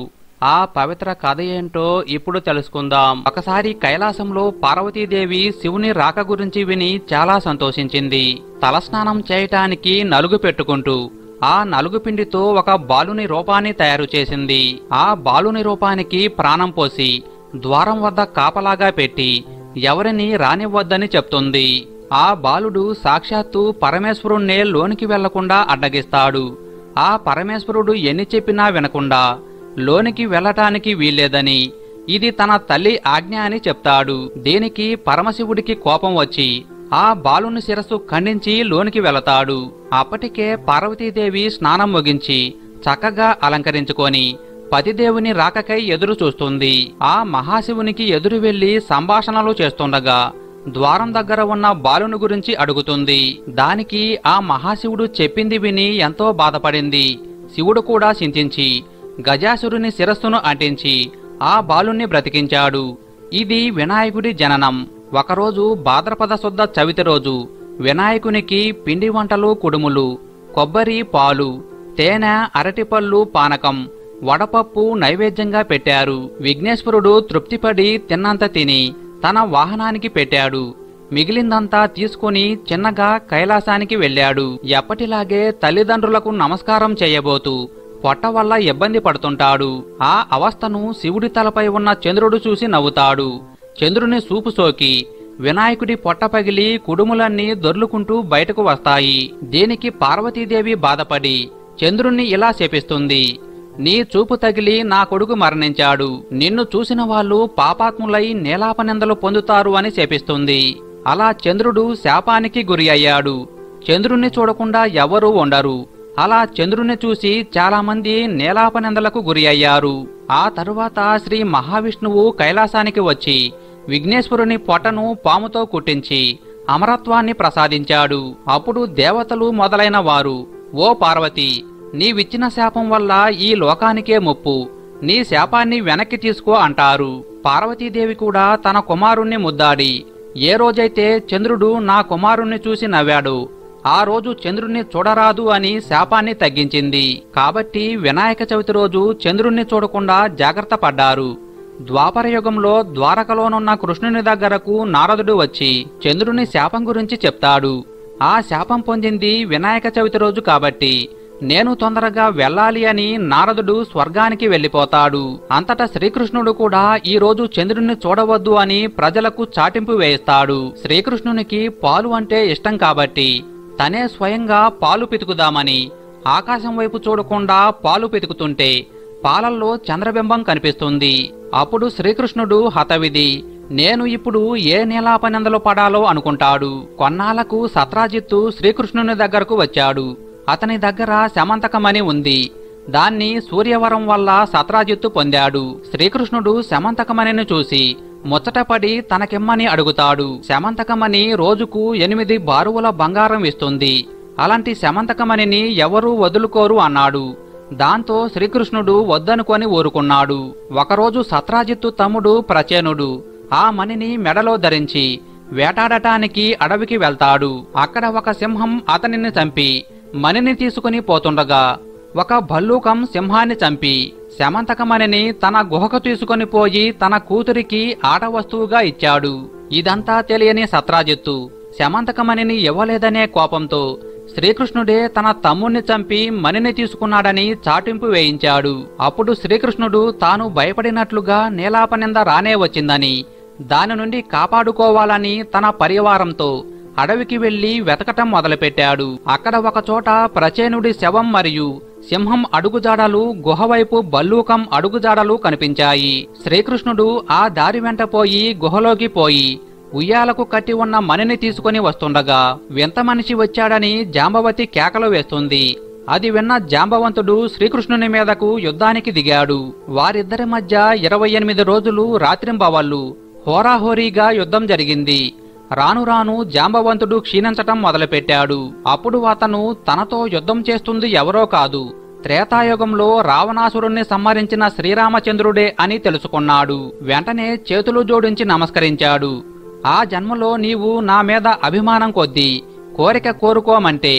ఆ పవిత్ర కథ ఏంటో ఇప్పుడు తెలుసుకుందాం ఒకసారి కైలాసంలో పార్వతీదేవి శివుని రాక గురించి విని చాలా సంతోషించింది తలస్నానం చేయటానికి నలుగు పెట్టుకుంటూ ఆ నలుగు పిండితో ఒక బాలుని రూపాన్ని తయారు చేసింది ఆ బాలుని రూపానికి ప్రాణం పోసి ద్వారం వద్ద కాపలాగా పెట్టి ఎవరిని రానివ్వద్దని చెప్తుంది ఆ బాలుడు సాక్షాత్తు పరమేశ్వరుణ్ణే లోనికి వెళ్లకుండా అడ్డగిస్తాడు ఆ పరమేశ్వరుడు ఎన్ని చెప్పినా వినకుండా లోనికి వెళ్ళటానికి వీల్లేదని ఇది తన తల్లి ఆజ్ఞ అని చెప్తాడు దీనికి పరమశివుడికి కోపం వచ్చి ఆ బాలుని శిరస్సు ఖండించి లోనికి వెళతాడు అప్పటికే పార్వతీదేవి స్నానం ముగించి చక్కగా అలంకరించుకొని పతిదేవుని రాకకై ఎదురు చూస్తుంది ఆ మహాశివునికి ఎదురు వెళ్లి సంభాషణలు చేస్తుండగా ద్వారం దగ్గర ఉన్న బాలుని గురించి అడుగుతుంది దానికి ఆ మహాశివుడు చెప్పింది విని ఎంతో బాధపడింది శివుడు కూడా చింతించి గజాసురుని శిరస్సును అంటించి ఆ బాలుణ్ణి బ్రతికించాడు ఇది వినాయకుడి జననం ఒకరోజు భాద్రపద శుద్ధ చవితి రోజు వినాయకునికి పిండి వంటలు కుడుములు కొబ్బరి పాలు తేనె అరటిపళ్ళు పానకం వడపప్పు నైవేద్యంగా పెట్టారు విఘ్నేశ్వరుడు తృప్తిపడి తిన్నంత తిని తన వాహనానికి పెట్టాడు మిగిలిందంతా తీసుకుని చిన్నగా కైలాసానికి వెళ్ళాడు ఎప్పటిలాగే తల్లిదండ్రులకు నమస్కారం చేయబోతూ పొట్ట వల్ల ఇబ్బంది పడుతుంటాడు ఆ అవస్థను శివుడి తలపై ఉన్న చంద్రుడు చూసి నవ్వుతాడు చంద్రుని సూపు సోకి వినాయకుడి పొట్ట పగిలి కుడుములన్నీ దొర్లుకుంటూ బయటకు వస్తాయి దీనికి పార్వతీదేవి బాధపడి చంద్రుణ్ణి ఇలా శపిస్తుంది నీ చూపు తగిలి నా కొడుకు మరణించాడు నిన్ను చూసిన వాళ్ళు పాపాత్ములై నీలాపనిందలు పొందుతారు అని శపిస్తుంది అలా చంద్రుడు శాపానికి గురి అయ్యాడు చంద్రుణ్ణి చూడకుండా ఎవరూ ఉండరు అలా చంద్రుణ్ణి చూసి చాలా మంది నీలాపనిందలకు గురి అయ్యారు ఆ తరువాత శ్రీ మహావిష్ణువు కైలాసానికి వచ్చి విఘ్నేశ్వరుని పొట్టను పాముతో కుట్టించి అమరత్వాన్ని ప్రసాదించాడు అప్పుడు దేవతలు మొదలైన వారు ఓ పార్వతి నీవిచ్చిన శాపం వల్ల ఈ లోకానికే ముప్పు నీ శాపాన్ని వెనక్కి తీసుకో అంటారు పార్వతీదేవి కూడా తన కుమారుణ్ణి ముద్దాడి ఏ రోజైతే చంద్రుడు నా కుమారుణ్ణి చూసి నవ్వాడు ఆ రోజు చంద్రుణ్ణి చూడరాదు అని శాపాన్ని తగ్గించింది కాబట్టి వినాయక చవితి రోజు చంద్రుణ్ణి చూడకుండా జాగ్రత్త పడ్డారు ద్వాపరయుగంలో ద్వారకలోనున్న కృష్ణుని దగ్గరకు నారదుడు వచ్చి చంద్రుని శాపం గురించి చెప్తాడు ఆ శాపం పొందింది వినాయక చవితి రోజు కాబట్టి నేను తొందరగా వెళ్ళాలి అని నారదుడు స్వర్గానికి వెళ్ళిపోతాడు అంతటా శ్రీకృష్ణుడు కూడా ఈ రోజు చంద్రుణ్ణి చూడవద్దు అని ప్రజలకు చాటింపు వేయిస్తాడు శ్రీకృష్ణునికి పాలు అంటే ఇష్టం కాబట్టి తనే స్వయంగా పాలు పితుకుదామని ఆకాశం వైపు చూడకుండా పాలు పితుకుతుంటే పాలల్లో చంద్రబింబం కనిపిస్తుంది అప్పుడు శ్రీకృష్ణుడు హతవిధి నేను ఇప్పుడు ఏ నీలాపనందలో పడాలో అనుకుంటాడు కొన్నాళ్లకు సత్రాజిత్తు శ్రీకృష్ణుని దగ్గరకు వచ్చాడు అతని దగ్గర శమంతకమని ఉంది దాన్ని సూర్యవరం వల్ల సత్రాజిత్తు పొందాడు శ్రీకృష్ణుడు శమంతకమణిని చూసి ముచ్చటపడి తనకిమ్మని అడుగుతాడు శమంతకమణి రోజుకు ఎనిమిది బారువుల బంగారం ఇస్తుంది అలాంటి శమంతకమణిని ఎవరూ వదులుకోరు అన్నాడు దాంతో శ్రీకృష్ణుడు వద్దనుకొని ఊరుకున్నాడు ఒకరోజు సత్రాజిత్తు తమ్ముడు ప్రచేనుడు ఆ మణిని మెడలో ధరించి వేటాడటానికి అడవికి వెళ్తాడు అక్కడ ఒక సింహం అతనిని చంపి మణిని తీసుకుని పోతుండగా ఒక భల్లూకం సింహాన్ని చంపి శమంతకమణిని తన గుహకు తీసుకొని పోయి తన కూతురికి ఆట వస్తువుగా ఇచ్చాడు ఇదంతా తెలియని సత్రాజిత్తు శమంతకమణిని ఇవ్వలేదనే కోపంతో శ్రీకృష్ణుడే తన తమ్ముణ్ణి చంపి మణిని తీసుకున్నాడని చాటింపు వేయించాడు అప్పుడు శ్రీకృష్ణుడు తాను భయపడినట్లుగా నీలాపనింద రానే వచ్చిందని దాని నుండి కాపాడుకోవాలని తన పరివారంతో అడవికి వెళ్లి వెతకటం మొదలుపెట్టాడు అక్కడ ఒకచోట ప్రచేనుడి శవం మరియు సింహం అడుగుజాడలు గుహవైపు బల్లూకం అడుగుజాడలు కనిపించాయి శ్రీకృష్ణుడు ఆ దారి వెంట పోయి గుహలోకి పోయి ఉయ్యాలకు కట్టి ఉన్న మణిని తీసుకుని వస్తుండగా వింత మనిషి వచ్చాడని జాంబవతి కేకలు వేస్తుంది అది విన్న జాంబవంతుడు శ్రీకృష్ణుని మీదకు యుద్ధానికి దిగాడు వారిద్దరి మధ్య ఇరవై ఎనిమిది రోజులు రాత్రింబవళ్ళు హోరాహోరీగా యుద్ధం జరిగింది రాను రాను జాంబవంతుడు క్షీణించటం మొదలుపెట్టాడు అప్పుడు అతను తనతో యుద్ధం చేస్తుంది ఎవరో కాదు త్రేతాయుగంలో రావణాసురుణ్ణి సంహరించిన శ్రీరామచంద్రుడే అని తెలుసుకున్నాడు వెంటనే చేతులు జోడించి నమస్కరించాడు ఆ జన్మలో నీవు నా మీద అభిమానం కొద్దీ కోరిక కోరుకోమంటే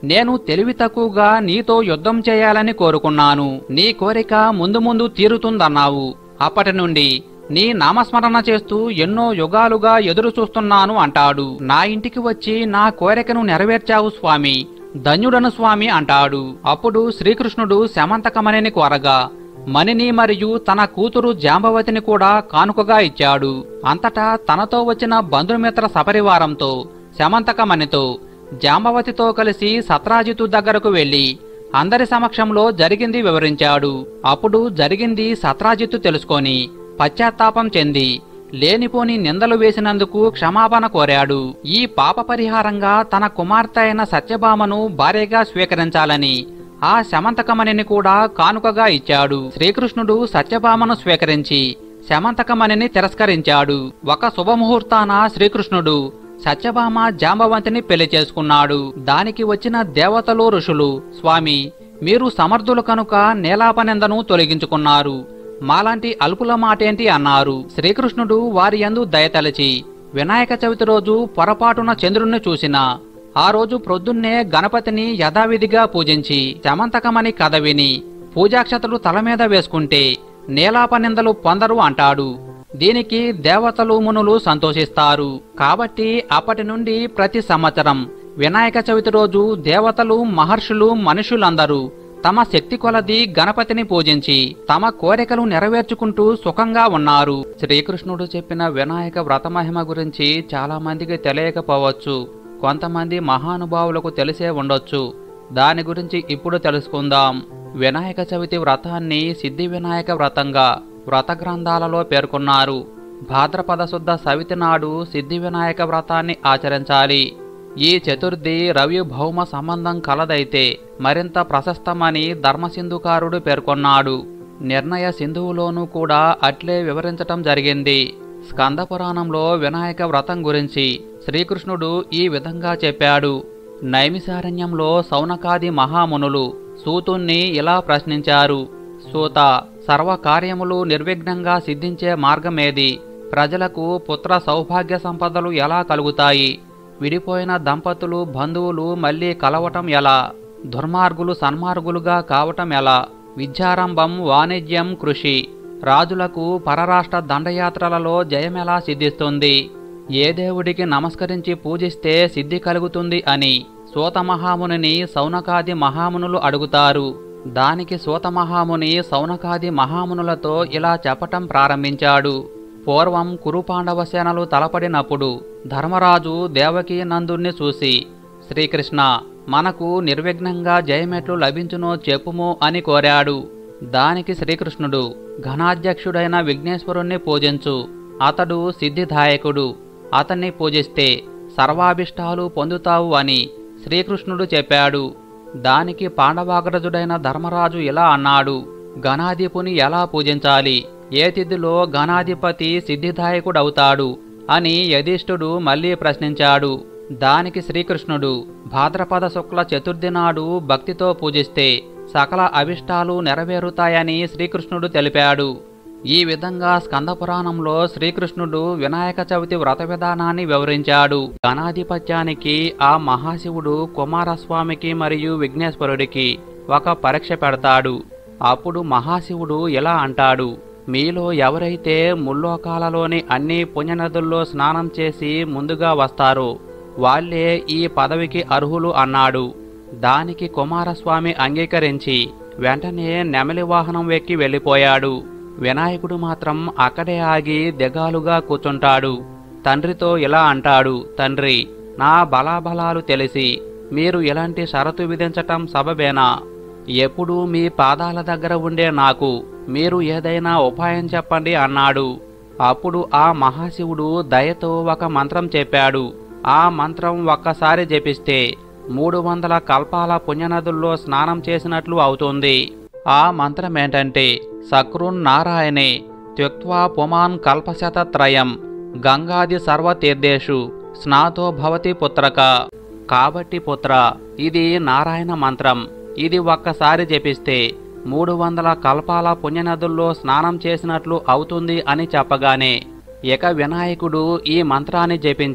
నేను తెలివి తక్కువగా నీతో యుద్ధం చేయాలని కోరుకున్నాను నీ కోరిక ముందు ముందు తీరుతుందన్నావు అప్పటి నుండి నీ నామస్మరణ చేస్తూ ఎన్నో యుగాలుగా ఎదురు చూస్తున్నాను అంటాడు నా ఇంటికి వచ్చి నా కోరికను నెరవేర్చావు స్వామి ధన్యుడను స్వామి అంటాడు అప్పుడు శ్రీకృష్ణుడు శమంతకమణిని కోరగా మణిని మరియు తన కూతురు జాంబవతిని కూడా కానుకగా ఇచ్చాడు అంతటా తనతో వచ్చిన బంధుమిత్ర సపరివారంతో శమంతకమణితో జాంబవతితో కలిసి సత్రాజితు దగ్గరకు వెళ్లి అందరి సమక్షంలో జరిగింది వివరించాడు అప్పుడు జరిగింది సత్రాజిత్తు తెలుసుకొని పశ్చాత్తాపం చెంది లేనిపోని నిందలు వేసినందుకు క్షమాపణ కోరాడు ఈ పాప పరిహారంగా తన కుమార్తె అయిన సత్యభామను భార్యగా స్వీకరించాలని ఆ శమంతకమణిని కూడా కానుకగా ఇచ్చాడు శ్రీకృష్ణుడు సత్యభామను స్వీకరించి శమంతకమణిని తిరస్కరించాడు ఒక శుభముహూర్తాన శ్రీకృష్ణుడు సత్యభామ జాంబవంతిని పెళ్లి చేసుకున్నాడు దానికి వచ్చిన దేవతలు ఋషులు స్వామి మీరు సమర్థులు కనుక నేలాపనిందను తొలగించుకున్నారు మాలాంటి అల్పుల మాటేంటి అన్నారు శ్రీకృష్ణుడు వారి యందు దయతలచి వినాయక చవితి రోజు పొరపాటున చంద్రుణ్ణి చూసిన ఆ రోజు ప్రొద్దున్నే గణపతిని యథావిధిగా పూజించి శమంతకమని కథ విని పూజాక్షతలు తల మీద వేసుకుంటే నేలాపనిందలు పొందరు అంటాడు దీనికి దేవతలు మునులు సంతోషిస్తారు కాబట్టి అప్పటి నుండి ప్రతి సంవత్సరం వినాయక చవితి రోజు దేవతలు మహర్షులు మనుషులందరూ తమ శక్తి కొలది గణపతిని పూజించి తమ కోరికలు నెరవేర్చుకుంటూ సుఖంగా ఉన్నారు శ్రీకృష్ణుడు చెప్పిన వినాయక వ్రతమహిమ గురించి చాలా మందికి తెలియకపోవచ్చు కొంతమంది మహానుభావులకు తెలిసే ఉండొచ్చు దాని గురించి ఇప్పుడు తెలుసుకుందాం వినాయక చవితి వ్రతాన్ని సిద్ధి వినాయక వ్రతంగా వ్రత గ్రంథాలలో పేర్కొన్నారు భాద్రపద శుద్ధ సవితి నాడు సిద్ధి వినాయక వ్రతాన్ని ఆచరించాలి ఈ చతుర్థి రవి భౌమ సంబంధం కలదైతే మరింత ప్రశస్తమని ధర్మసింధుకారుడు పేర్కొన్నాడు నిర్ణయ సింధువులోనూ కూడా అట్లే వివరించటం జరిగింది స్కంద పురాణంలో వినాయక వ్రతం గురించి శ్రీకృష్ణుడు ఈ విధంగా చెప్పాడు నైమిసారణ్యంలో సౌనకాది మహామునులు సూతుణ్ణి ఇలా ప్రశ్నించారు సూత సర్వకార్యములు నిర్విఘ్నంగా సిద్ధించే మార్గమేది ప్రజలకు పుత్ర సౌభాగ్య సంపదలు ఎలా కలుగుతాయి విడిపోయిన దంపతులు బంధువులు మళ్ళీ కలవటం ఎలా దుర్మార్గులు సన్మార్గులుగా కావటం ఎలా విద్యారంభం వాణిజ్యం కృషి రాజులకు పరరాష్ట్ర దండయాత్రలలో జయమెలా సిద్ధిస్తుంది ఏ దేవుడికి నమస్కరించి పూజిస్తే సిద్ధి కలుగుతుంది అని సూత మహామునిని సౌనకాది మహామునులు అడుగుతారు దానికి సూత మహాముని సౌనకాది మహామునులతో ఇలా చెప్పటం ప్రారంభించాడు పూర్వం కురుపాండవ సేనలు తలపడినప్పుడు ధర్మరాజు దేవకీ నందుణ్ణి చూసి శ్రీకృష్ణ మనకు నిర్విఘ్నంగా జయమెట్లు లభించునో చెప్పుము అని కోరాడు దానికి శ్రీకృష్ణుడు ఘనాధ్యక్షుడైన విఘ్నేశ్వరుణ్ణి పూజించు అతడు సిద్ధిదాయకుడు అతన్ని పూజిస్తే సర్వాభిష్టాలు పొందుతావు అని శ్రీకృష్ణుడు చెప్పాడు దానికి పాండవాగ్రజుడైన ధర్మరాజు ఇలా అన్నాడు గణాధిపుని ఎలా పూజించాలి ఏ తిథిలో గణాధిపతి సిద్ధిదాయకుడవుతాడు అని యధిష్ఠుడు మళ్ళీ ప్రశ్నించాడు దానికి శ్రీకృష్ణుడు భాద్రపద శుక్ల చతుర్థి నాడు భక్తితో పూజిస్తే సకల అభిష్టాలు నెరవేరుతాయని శ్రీకృష్ణుడు తెలిపాడు ఈ విధంగా స్కందపురాణంలో శ్రీకృష్ణుడు వినాయక చవితి వ్రత విధానాన్ని వివరించాడు గణాధిపత్యానికి ఆ మహాశివుడు కుమారస్వామికి మరియు విఘ్నేశ్వరుడికి ఒక పరీక్ష పెడతాడు అప్పుడు మహాశివుడు ఇలా అంటాడు మీలో ఎవరైతే ముల్లోకాలలోని అన్ని పుణ్యనదుల్లో స్నానం చేసి ముందుగా వస్తారో వాళ్ళే ఈ పదవికి అర్హులు అన్నాడు దానికి కుమారస్వామి అంగీకరించి వెంటనే నెమలి వాహనం ఎక్కి వెళ్ళిపోయాడు వినాయకుడు మాత్రం అక్కడే ఆగి దిగాలుగా కూర్చుంటాడు తండ్రితో ఇలా అంటాడు తండ్రి నా బలాబలాలు తెలిసి మీరు ఇలాంటి షరతు విధించటం సబబేనా ఎప్పుడూ మీ పాదాల దగ్గర ఉండే నాకు మీరు ఏదైనా ఉపాయం చెప్పండి అన్నాడు అప్పుడు ఆ మహాశివుడు దయతో ఒక మంత్రం చెప్పాడు ఆ మంత్రం ఒక్కసారి జపిస్తే మూడు వందల కల్పాల పుణ్యనదుల్లో స్నానం చేసినట్లు అవుతుంది ఆ మంత్రం ఏంటంటే సక్రున్ నారాయణే త్యక్వా పుమాన్ కల్పశతత్రయం గంగాది సర్వతీర్థేషు స్నాతో భవతి పుత్రక కాబట్టి పుత్ర ఇది నారాయణ మంత్రం ఇది ఒక్కసారి జపిస్తే మూడు వందల కల్పాల పుణ్యనదుల్లో స్నానం చేసినట్లు అవుతుంది అని చెప్పగానే ఇక వినాయకుడు ఈ మంత్రాన్ని జపించి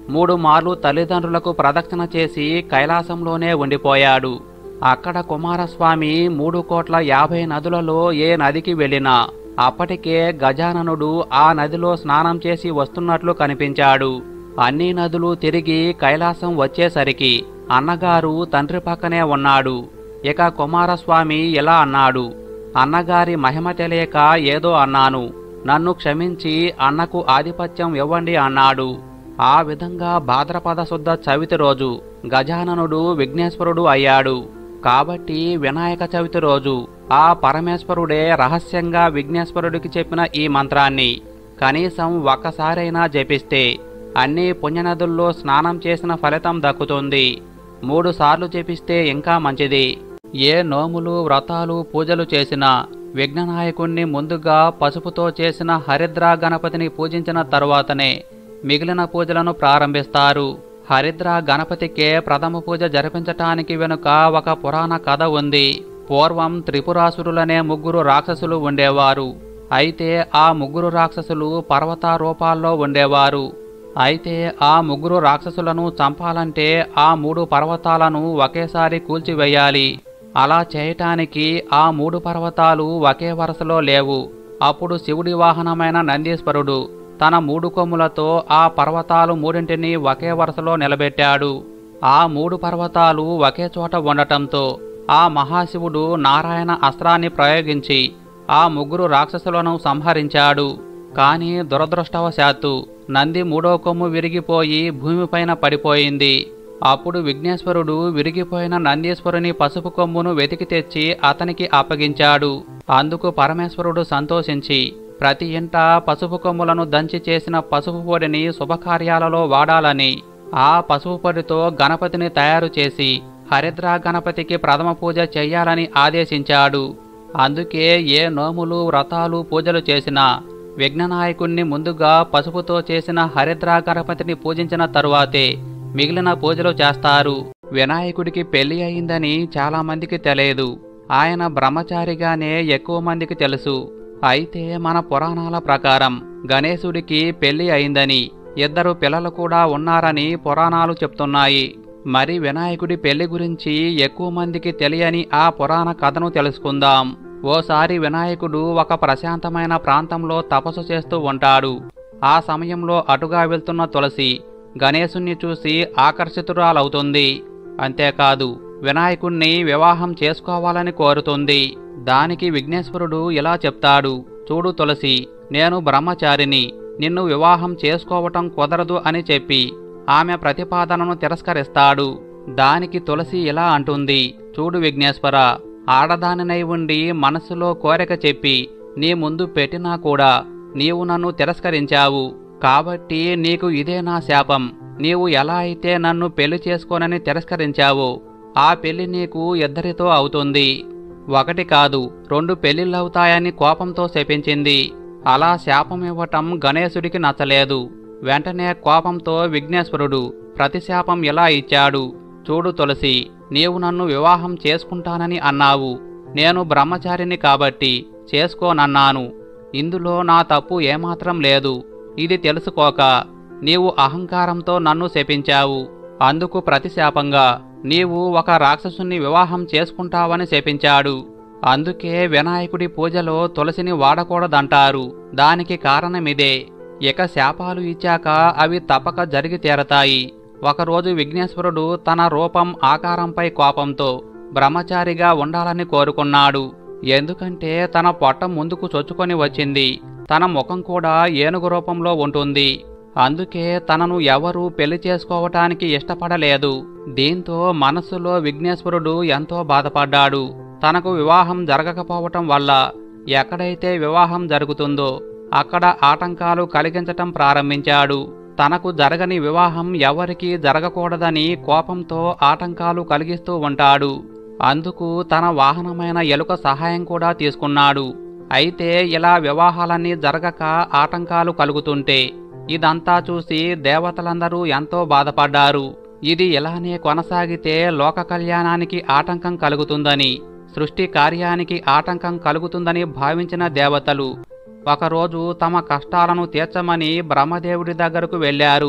మూడు మార్లు తల్లిదండ్రులకు ప్రదక్షిణ చేసి కైలాసంలోనే ఉండిపోయాడు అక్కడ కుమారస్వామి మూడు కోట్ల యాభై నదులలో ఏ నదికి వెళ్ళినా అప్పటికే గజాననుడు ఆ నదిలో స్నానం చేసి వస్తున్నట్లు కనిపించాడు అన్ని నదులు తిరిగి కైలాసం వచ్చేసరికి అన్నగారు తండ్రి పక్కనే ఉన్నాడు ఇక కుమారస్వామి ఇలా అన్నాడు అన్నగారి మహిమ తెలియక ఏదో అన్నాను నన్ను క్షమించి అన్నకు ఆధిపత్యం ఇవ్వండి అన్నాడు ఆ విధంగా భాద్రపద శుద్ధ చవితి రోజు గజాననుడు విఘ్నేశ్వరుడు అయ్యాడు కాబట్టి వినాయక చవితి రోజు ఆ పరమేశ్వరుడే రహస్యంగా విఘ్నేశ్వరుడికి చెప్పిన ఈ మంత్రాన్ని కనీసం ఒక్కసారైనా జపిస్తే అన్ని పుణ్యనదుల్లో స్నానం చేసిన ఫలితం దక్కుతుంది మూడు సార్లు జపిస్తే ఇంకా మంచిది ఏ నోములు వ్రతాలు పూజలు చేసినా విఘ్ననాయకుణ్ణి ముందుగా పసుపుతో చేసిన హరిద్రా గణపతిని పూజించిన తరువాతనే మిగిలిన పూజలను ప్రారంభిస్తారు హరిద్ర గణపతికే ప్రథమ పూజ జరిపించటానికి వెనుక ఒక పురాణ కథ ఉంది పూర్వం త్రిపురాసురులనే ముగ్గురు రాక్షసులు ఉండేవారు అయితే ఆ ముగ్గురు రాక్షసులు పర్వత రూపాల్లో ఉండేవారు అయితే ఆ ముగ్గురు రాక్షసులను చంపాలంటే ఆ మూడు పర్వతాలను ఒకేసారి కూల్చివేయాలి అలా చేయటానికి ఆ మూడు పర్వతాలు ఒకే వరుసలో లేవు అప్పుడు శివుడి వాహనమైన నందీశ్వరుడు తన మూడు కొమ్ములతో ఆ పర్వతాలు మూడింటిని ఒకే వరుసలో నిలబెట్టాడు ఆ మూడు పర్వతాలు ఒకే చోట ఉండటంతో ఆ మహాశివుడు నారాయణ అస్త్రాన్ని ప్రయోగించి ఆ ముగ్గురు రాక్షసులను సంహరించాడు కాని దురదృష్టవశాత్తు నంది మూడో కొమ్ము విరిగిపోయి భూమిపైన పడిపోయింది అప్పుడు విఘ్నేశ్వరుడు విరిగిపోయిన నందీశ్వరుని పసుపు కొమ్మును వెతికి తెచ్చి అతనికి అప్పగించాడు అందుకు పరమేశ్వరుడు సంతోషించి ప్రతి ఇంట పసుపు కొమ్ములను దంచి చేసిన పసుపు పొడిని శుభకార్యాలలో వాడాలని ఆ పసుపు పొడితో గణపతిని తయారు చేసి హరిద్ర గణపతికి ప్రథమ పూజ చెయ్యాలని ఆదేశించాడు అందుకే ఏ నోములు వ్రతాలు పూజలు చేసినా విఘ్ననాయకుణ్ణి ముందుగా పసుపుతో చేసిన హరిద్ర గణపతిని పూజించిన తరువాతే మిగిలిన పూజలు చేస్తారు వినాయకుడికి పెళ్లి అయిందని చాలా మందికి తెలియదు ఆయన బ్రహ్మచారిగానే ఎక్కువ మందికి తెలుసు అయితే మన పురాణాల ప్రకారం గణేశుడికి పెళ్లి అయిందని ఇద్దరు పిల్లలు కూడా ఉన్నారని పురాణాలు చెప్తున్నాయి మరి వినాయకుడి పెళ్లి గురించి ఎక్కువ మందికి తెలియని ఆ పురాణ కథను తెలుసుకుందాం ఓసారి వినాయకుడు ఒక ప్రశాంతమైన ప్రాంతంలో తపస్సు చేస్తూ ఉంటాడు ఆ సమయంలో అటుగా వెళ్తున్న తులసి గణేశుణ్ణి చూసి ఆకర్షితురాలవుతుంది అంతేకాదు వినాయకుణ్ణి వివాహం చేసుకోవాలని కోరుతుంది దానికి విఘ్నేశ్వరుడు ఇలా చెప్తాడు చూడు తులసి నేను బ్రహ్మచారిని నిన్ను వివాహం చేసుకోవటం కుదరదు అని చెప్పి ఆమె ప్రతిపాదనను తిరస్కరిస్తాడు దానికి తులసి ఇలా అంటుంది చూడు విఘ్నేశ్వర ఆడదానినై ఉండి మనసులో కోరిక చెప్పి నీ ముందు పెట్టినా కూడా నీవు నన్ను తిరస్కరించావు కాబట్టి నీకు ఇదే నా శాపం నీవు ఎలా అయితే నన్ను పెళ్లి చేసుకోనని తిరస్కరించావో ఆ పెళ్లి నీకు ఇద్దరితో అవుతుంది ఒకటి కాదు రెండు పెళ్లిళ్ళవుతాయని కోపంతో శపించింది అలా శాపం ఇవ్వటం గణేశుడికి నచ్చలేదు వెంటనే కోపంతో విఘ్నేశ్వరుడు ప్రతిశాపం ఇలా ఇచ్చాడు చూడు తులసి నీవు నన్ను వివాహం చేసుకుంటానని అన్నావు నేను బ్రహ్మచారిని కాబట్టి చేసుకోనన్నాను ఇందులో నా తప్పు ఏమాత్రం లేదు ఇది తెలుసుకోక నీవు అహంకారంతో నన్ను శపించావు అందుకు ప్రతిశాపంగా నీవు ఒక రాక్షసుని వివాహం చేసుకుంటావని శపించాడు అందుకే వినాయకుడి పూజలో తులసిని వాడకూడదంటారు దానికి కారణమిదే ఇక శాపాలు ఇచ్చాక అవి తప్పక జరిగి తీరతాయి ఒకరోజు విఘ్నేశ్వరుడు తన రూపం ఆకారంపై కోపంతో బ్రహ్మచారిగా ఉండాలని కోరుకున్నాడు ఎందుకంటే తన పొట్ట ముందుకు చొచ్చుకొని వచ్చింది తన ముఖం కూడా ఏనుగు రూపంలో ఉంటుంది అందుకే తనను ఎవరూ పెళ్లి చేసుకోవటానికి ఇష్టపడలేదు దీంతో మనస్సులో విఘ్నేశ్వరుడు ఎంతో బాధపడ్డాడు తనకు వివాహం జరగకపోవటం వల్ల ఎక్కడైతే వివాహం జరుగుతుందో అక్కడ ఆటంకాలు కలిగించటం ప్రారంభించాడు తనకు జరగని వివాహం ఎవరికీ జరగకూడదని కోపంతో ఆటంకాలు కలిగిస్తూ ఉంటాడు అందుకు తన వాహనమైన ఎలుక సహాయం కూడా తీసుకున్నాడు అయితే ఇలా వివాహాలన్నీ జరగక ఆటంకాలు కలుగుతుంటే ఇదంతా చూసి దేవతలందరూ ఎంతో బాధపడ్డారు ఇది ఇలానే కొనసాగితే లోక కళ్యాణానికి ఆటంకం కలుగుతుందని సృష్టి కార్యానికి ఆటంకం కలుగుతుందని భావించిన దేవతలు ఒకరోజు తమ కష్టాలను తీర్చమని బ్రహ్మదేవుడి దగ్గరకు వెళ్ళారు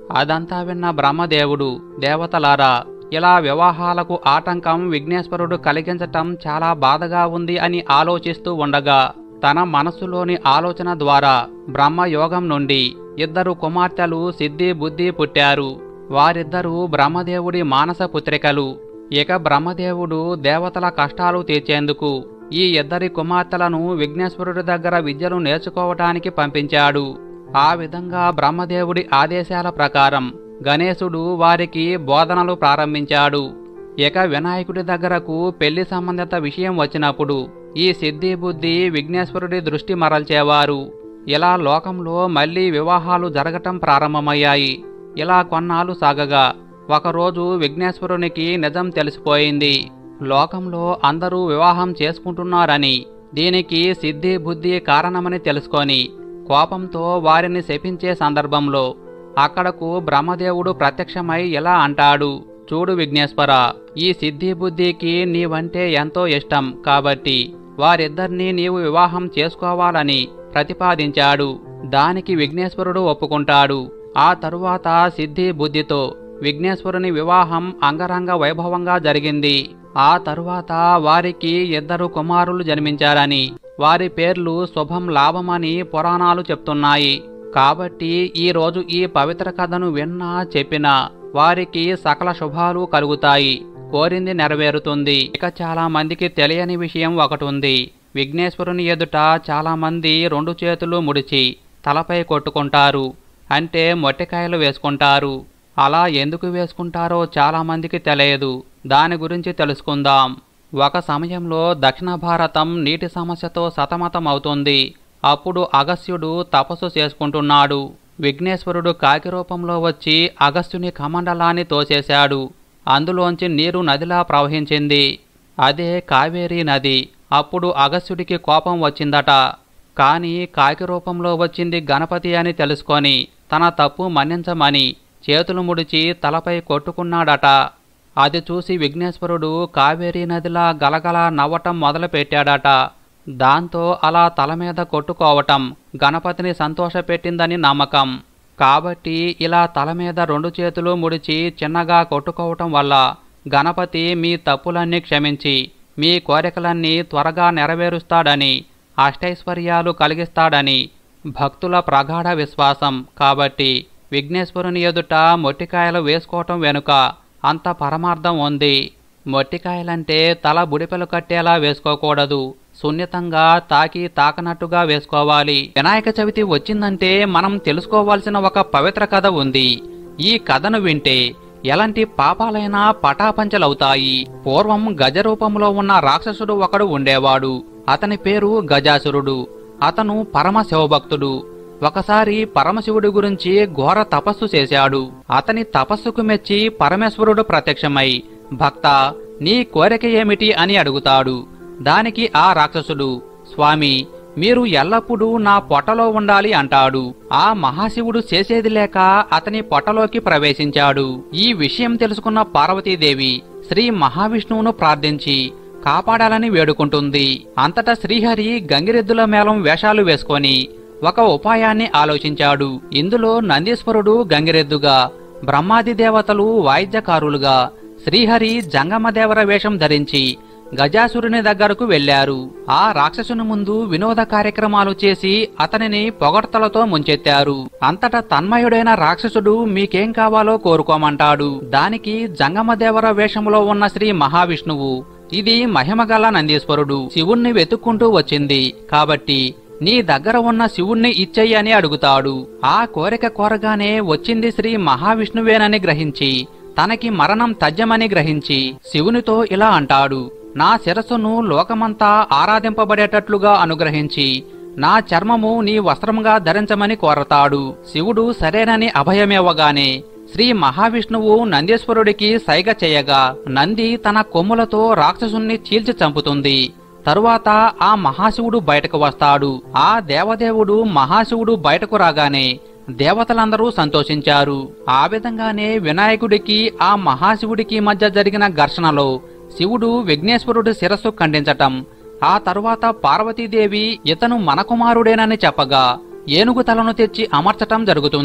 అదంతా విన్న బ్రహ్మదేవుడు దేవతలారా ఇలా వివాహాలకు ఆటంకం విఘ్నేశ్వరుడు కలిగించటం చాలా బాధగా ఉంది అని ఆలోచిస్తూ ఉండగా తన మనస్సులోని ఆలోచన ద్వారా బ్రహ్మయోగం నుండి ఇద్దరు కుమార్తెలు సిద్ధి బుద్ధి పుట్టారు వారిద్దరూ బ్రహ్మదేవుడి మానస పుత్రికలు ఇక బ్రహ్మదేవుడు దేవతల కష్టాలు తీర్చేందుకు ఈ ఇద్దరి కుమార్తెలను విఘ్నేశ్వరుడి దగ్గర విద్యలు నేర్చుకోవటానికి పంపించాడు ఆ విధంగా బ్రహ్మదేవుడి ఆదేశాల ప్రకారం గణేశుడు వారికి బోధనలు ప్రారంభించాడు ఇక వినాయకుడి దగ్గరకు పెళ్లి సంబంధిత విషయం వచ్చినప్పుడు ఈ సిద్ధి బుద్ధి విఘ్నేశ్వరుడి దృష్టి మరల్చేవారు ఇలా లోకంలో మళ్ళీ వివాహాలు జరగటం ప్రారంభమయ్యాయి ఇలా కొన్నాళ్ళు సాగగా ఒకరోజు విఘ్నేశ్వరునికి నిజం తెలిసిపోయింది లోకంలో అందరూ వివాహం చేసుకుంటున్నారని దీనికి సిద్ధి బుద్ధి కారణమని తెలుసుకొని కోపంతో వారిని శపించే సందర్భంలో అక్కడకు బ్రహ్మదేవుడు ప్రత్యక్షమై ఇలా అంటాడు చూడు విఘ్నేశ్వర ఈ సిద్ధి బుద్ధికి నీవంటే ఎంతో ఇష్టం కాబట్టి వారిద్దరినీ నీవు వివాహం చేసుకోవాలని ప్రతిపాదించాడు దానికి విఘ్నేశ్వరుడు ఒప్పుకుంటాడు ఆ తరువాత సిద్ధి బుద్ధితో విఘ్నేశ్వరుని వివాహం అంగరంగ వైభవంగా జరిగింది ఆ తరువాత వారికి ఇద్దరు కుమారులు జన్మించారని వారి పేర్లు శుభం లాభమని పురాణాలు చెప్తున్నాయి కాబట్టి ఈ రోజు ఈ పవిత్ర కథను విన్నా చెప్పినా వారికి సకల శుభాలు కలుగుతాయి కోరింది నెరవేరుతుంది ఇక చాలా మందికి తెలియని విషయం ఒకటి ఉంది విఘ్నేశ్వరుని ఎదుట చాలా మంది రెండు చేతులు ముడిచి తలపై కొట్టుకుంటారు అంటే మొట్టికాయలు వేసుకుంటారు అలా ఎందుకు వేసుకుంటారో చాలా మందికి తెలియదు దాని గురించి తెలుసుకుందాం ఒక సమయంలో దక్షిణ భారతం నీటి సమస్యతో సతమతమవుతుంది అప్పుడు అగస్త్యుడు తపస్సు చేసుకుంటున్నాడు విఘ్నేశ్వరుడు కాకి రూపంలో వచ్చి అగస్త్యుని కమండలాన్ని తోసేశాడు అందులోంచి నీరు నదిలా ప్రవహించింది అదే కావేరీ నది అప్పుడు అగస్త్యుడికి కోపం వచ్చిందట కాని కాకి రూపంలో వచ్చింది గణపతి అని తెలుసుకొని తన తప్పు మన్నించమని చేతులు ముడిచి తలపై కొట్టుకున్నాడట అది చూసి విఘ్నేశ్వరుడు కావేరీ నదిలా గలగల నవ్వటం మొదలుపెట్టాడట దాంతో అలా తల మీద కొట్టుకోవటం గణపతిని సంతోషపెట్టిందని నమ్మకం కాబట్టి ఇలా తల మీద రెండు చేతులు ముడిచి చిన్నగా కొట్టుకోవటం వల్ల గణపతి మీ తప్పులన్నీ క్షమించి మీ కోరికలన్నీ త్వరగా నెరవేరుస్తాడని అష్టైశ్వర్యాలు కలిగిస్తాడని భక్తుల ప్రగాఢ విశ్వాసం కాబట్టి విఘ్నేశ్వరుని ఎదుట మొట్టికాయలు వేసుకోవటం వెనుక అంత పరమార్థం ఉంది మొట్టికాయలంటే తల బుడిపెలు కట్టేలా వేసుకోకూడదు సున్నితంగా తాకి తాకనట్టుగా వేసుకోవాలి వినాయక చవితి వచ్చిందంటే మనం తెలుసుకోవాల్సిన ఒక పవిత్ర కథ ఉంది ఈ కథను వింటే ఎలాంటి పాపాలైనా పటాపంచలవుతాయి పూర్వం గజ రూపంలో ఉన్న రాక్షసుడు ఒకడు ఉండేవాడు అతని పేరు గజాసురుడు అతను పరమ శివభక్తుడు ఒకసారి పరమశివుడి గురించి ఘోర తపస్సు చేశాడు అతని తపస్సుకు మెచ్చి పరమేశ్వరుడు ప్రత్యక్షమై భక్త నీ కోరిక ఏమిటి అని అడుగుతాడు దానికి ఆ రాక్షసుడు స్వామి మీరు ఎల్లప్పుడూ నా పొట్టలో ఉండాలి అంటాడు ఆ మహాశివుడు చేసేది లేక అతని పొట్టలోకి ప్రవేశించాడు ఈ విషయం తెలుసుకున్న పార్వతీదేవి శ్రీ మహావిష్ణువును ప్రార్థించి కాపాడాలని వేడుకుంటుంది అంతటా శ్రీహరి గంగిరెద్దుల మేళం వేషాలు వేసుకొని ఒక ఉపాయాన్ని ఆలోచించాడు ఇందులో నందీశ్వరుడు గంగిరెద్దుగా బ్రహ్మాది దేవతలు వాయిద్యకారులుగా శ్రీహరి జంగమదేవర వేషం ధరించి గజాసురుని దగ్గరకు వెళ్లారు ఆ రాక్షసుని ముందు వినోద కార్యక్రమాలు చేసి అతనిని పొగడ్తలతో ముంచెత్తారు అంతటా తన్మయుడైన రాక్షసుడు మీకేం కావాలో కోరుకోమంటాడు దానికి జంగమదేవర వేషంలో ఉన్న శ్రీ మహావిష్ణువు ఇది మహిమగల నందీశ్వరుడు శివుణ్ణి వెతుక్కుంటూ వచ్చింది కాబట్టి నీ దగ్గర ఉన్న శివుణ్ణి ఇచ్చెయ్యి అని అడుగుతాడు ఆ కోరిక కోరగానే వచ్చింది శ్రీ మహావిష్ణువేనని గ్రహించి తనకి మరణం తథ్యమని గ్రహించి శివునితో ఇలా అంటాడు నా శిరస్సును లోకమంతా ఆరాధింపబడేటట్లుగా అనుగ్రహించి నా చర్మము నీ వస్త్రంగా ధరించమని కోరతాడు శివుడు సరేనని అభయమివ్వగానే శ్రీ మహావిష్ణువు నందీశ్వరుడికి సైగ చేయగా నంది తన కొమ్ములతో రాక్షసుణ్ణి చీల్చి చంపుతుంది తరువాత ఆ మహాశివుడు బయటకు వస్తాడు ఆ దేవదేవుడు మహాశివుడు బయటకు రాగానే దేవతలందరూ సంతోషించారు ఆ విధంగానే వినాయకుడికి ఆ మహాశివుడికి మధ్య జరిగిన ఘర్షణలో శివుడు విఘ్నేశ్వరుడి శిరస్సు ఖండించటం ఆ తరువాత పార్వతీదేవి ఇతను మన కుమారుడేనని చెప్పగా ఏనుగు తలను తెచ్చి అమర్చటం జరుగుతుంది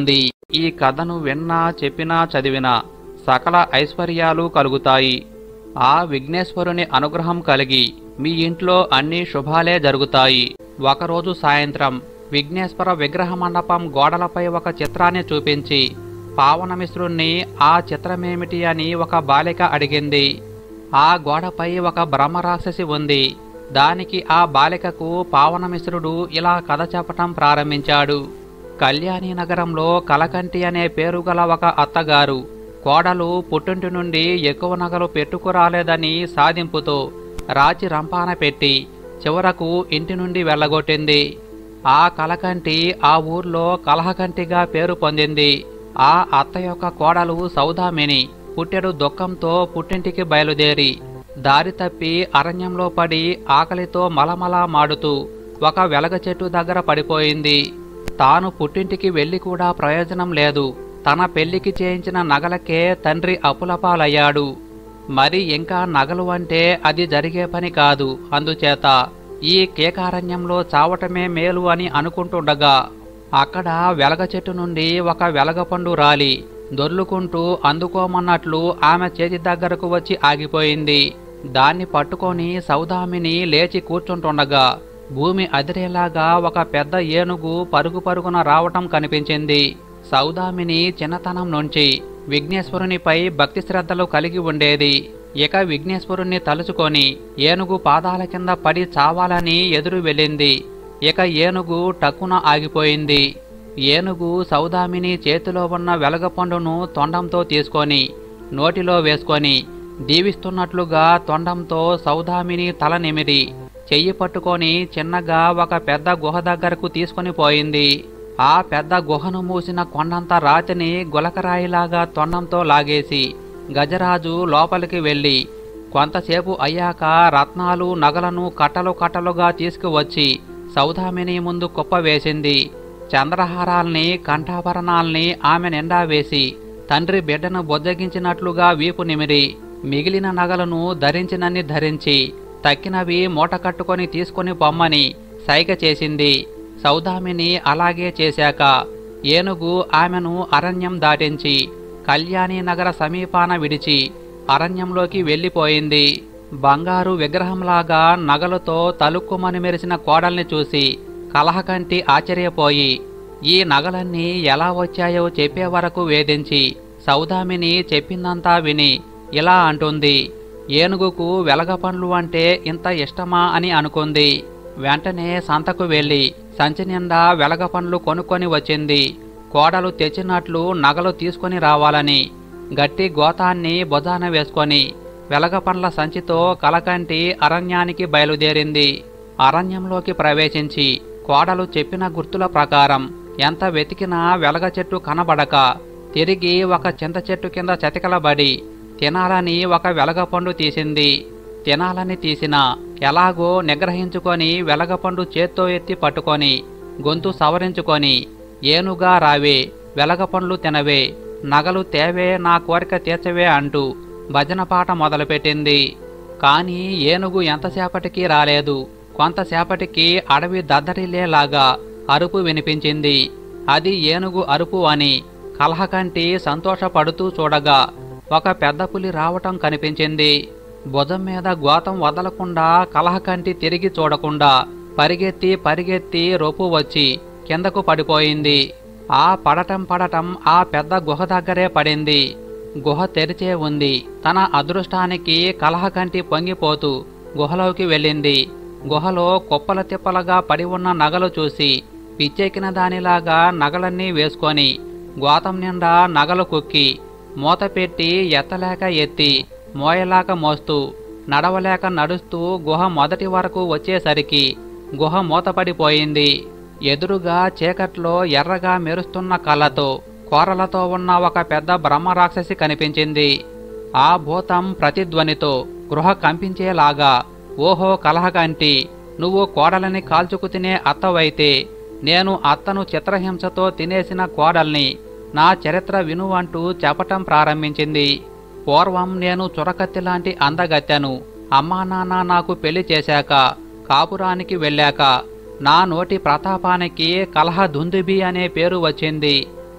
ఈ కథను విన్నా చెప్పినా చదివినా సకల ఐశ్వర్యాలు కలుగుతాయి ఆ విఘ్నేశ్వరుని అనుగ్రహం కలిగి మీ ఇంట్లో అన్ని శుభాలే జరుగుతాయి ఒకరోజు సాయంత్రం విఘ్నేశ్వర విగ్రహ మండపం గోడలపై ఒక చిత్రాన్ని చూపించి పావనమిశ్రుణ్ణి ఆ చిత్రమేమిటి అని ఒక బాలిక అడిగింది ఆ గోడపై ఒక బ్రహ్మరాక్షసి ఉంది దానికి ఆ బాలికకు పావనమిశ్రుడు ఇలా కథ చెప్పటం ప్రారంభించాడు కళ్యాణి నగరంలో కలకంటి అనే పేరు గల ఒక అత్తగారు కోడలు పుట్టింటి నుండి ఎక్కువ నగలు పెట్టుకురాలేదని సాధింపుతో రాచి రంపాన పెట్టి చివరకు ఇంటి నుండి వెళ్ళగొట్టింది ఆ కలకంటి ఆ ఊర్లో కలహకంటిగా పేరు పొందింది ఆ అత్త యొక్క కోడలు సౌదామిని పుట్టెడు దుఃఖంతో పుట్టింటికి బయలుదేరి దారి తప్పి అరణ్యంలో పడి ఆకలితో మలమలా మాడుతూ ఒక వెలగ చెట్టు దగ్గర పడిపోయింది తాను పుట్టింటికి వెళ్ళి కూడా ప్రయోజనం లేదు తన పెళ్లికి చేయించిన నగలకే తండ్రి అప్పులపాలయ్యాడు మరి ఇంకా నగలు అంటే అది జరిగే పని కాదు అందుచేత ఈ కేకారణ్యంలో చావటమే మేలు అని అనుకుంటుండగా అక్కడ వెలగ చెట్టు నుండి ఒక వెలగపండు రాలి దొర్లుకుంటూ అందుకోమన్నట్లు ఆమె చేతి దగ్గరకు వచ్చి ఆగిపోయింది దాన్ని పట్టుకొని సౌదామిని లేచి కూర్చుంటుండగా భూమి అదిరేలాగా ఒక పెద్ద ఏనుగు పరుగు పరుగున రావటం కనిపించింది సౌదామిని చిన్నతనం నుంచి విఘ్నేశ్వరునిపై భక్తి శ్రద్ధలు కలిగి ఉండేది ఇక విఘ్నేశ్వరుణ్ణి తలుచుకొని ఏనుగు పాదాల కింద పడి చావాలని ఎదురు వెళ్ళింది ఇక ఏనుగు టక్కున ఆగిపోయింది ఏనుగు సౌదామిని చేతిలో ఉన్న వెలగపండును తొండంతో తీసుకొని నోటిలో వేసుకొని దీవిస్తున్నట్లుగా తొండంతో సౌదామిని తల నిమిరి చెయ్యి పట్టుకొని చిన్నగా ఒక పెద్ద గుహ దగ్గరకు తీసుకొని పోయింది ఆ పెద్ద గుహను మూసిన కొండంత రాతిని గులకరాయిలాగా తొండంతో లాగేసి గజరాజు లోపలికి వెళ్ళి కొంతసేపు అయ్యాక రత్నాలు నగలను కట్టలు కట్టలుగా తీసుకువచ్చి సౌదామిని ముందు కుప్ప వేసింది చంద్రహారాల్ని కంఠాభరణాల్ని ఆమె నిండా వేసి తండ్రి బిడ్డను బొజ్జగించినట్లుగా వీపు నిమిరి మిగిలిన నగలను ధరించినన్ని ధరించి తక్కినవి మూట కట్టుకొని తీసుకొని పొమ్మని సైగ చేసింది సౌదామిని అలాగే చేశాక ఏనుగు ఆమెను అరణ్యం దాటించి కళ్యాణి నగర సమీపాన విడిచి అరణ్యంలోకి వెళ్ళిపోయింది బంగారు విగ్రహంలాగా నగలతో తలుక్కుమని మెరిసిన కోడల్ని చూసి కలహకంటి ఆశ్చర్యపోయి ఈ నగలన్నీ ఎలా వచ్చాయో చెప్పే వరకు వేధించి సౌదామిని చెప్పిందంతా విని ఇలా అంటుంది ఏనుగుకు వెలగపండ్లు అంటే ఇంత ఇష్టమా అని అనుకుంది వెంటనే సంతకు వెళ్ళి సంచి నిండా వెలగపండ్లు కొనుక్కొని వచ్చింది కోడలు తెచ్చినట్లు నగలు తీసుకొని రావాలని గట్టి గోతాన్ని భుజాన వేసుకొని వెలగపండ్ల సంచితో కలకంటి అరణ్యానికి బయలుదేరింది అరణ్యంలోకి ప్రవేశించి కోడలు చెప్పిన గుర్తుల ప్రకారం ఎంత వెతికినా వెలగ చెట్టు కనబడక తిరిగి ఒక చింత చెట్టు కింద చతికలబడి తినాలని ఒక వెలగపండు తీసింది తినాలని తీసినా ఎలాగో నిగ్రహించుకొని వెలగపండు చేత్తో ఎత్తి పట్టుకొని గొంతు సవరించుకొని ఏనుగా రావే వెలగపండ్లు తినవే నగలు తేవే నా కోరిక తీర్చవే అంటూ భజన పాట మొదలుపెట్టింది కాని ఏనుగు ఎంతసేపటికి రాలేదు కొంతసేపటికి అడవి దద్దరిల్లేలాగా అరుపు వినిపించింది అది ఏనుగు అరుపు అని కలహకంటి సంతోషపడుతూ చూడగా ఒక పెద్ద పులి రావటం కనిపించింది భుజం మీద గోతం వదలకుండా కలహకంటి తిరిగి చూడకుండా పరిగెత్తి పరిగెత్తి రొప్పు వచ్చి కిందకు పడిపోయింది ఆ పడటం పడటం ఆ పెద్ద గుహ దగ్గరే పడింది గుహ తెరిచే ఉంది తన అదృష్టానికి కలహకంటి పొంగిపోతూ గుహలోకి వెళ్ళింది గుహలో కుప్పల తిప్పలగా పడి ఉన్న నగలు చూసి పిచ్చెక్కిన దానిలాగా నగలన్నీ వేసుకొని గోతం నిండా నగలు కుక్కి మూత పెట్టి ఎత్తలేక ఎత్తి మోయలేక మోస్తూ నడవలేక నడుస్తూ గుహ మొదటి వరకు వచ్చేసరికి గుహ మూతపడిపోయింది ఎదురుగా చీకట్లో ఎర్రగా మెరుస్తున్న కళ్ళతో కోరలతో ఉన్న ఒక పెద్ద బ్రహ్మరాక్షసి కనిపించింది ఆ భూతం ప్రతిధ్వనితో గృహ కంపించేలాగా ఓహో కలహకంటి నువ్వు కోడలని కాల్చుకు తినే అత్తవైతే నేను అత్తను చిత్రహింసతో తినేసిన కోడల్ని నా చరిత్ర విను అంటూ చెప్పటం ప్రారంభించింది పూర్వం నేను చురకత్తి లాంటి అందగత్తెను అమ్మా నాన్న నాకు పెళ్లి చేశాక కాపురానికి వెళ్ళాక నా నోటి ప్రతాపానికి కలహ దుందుబి అనే పేరు వచ్చింది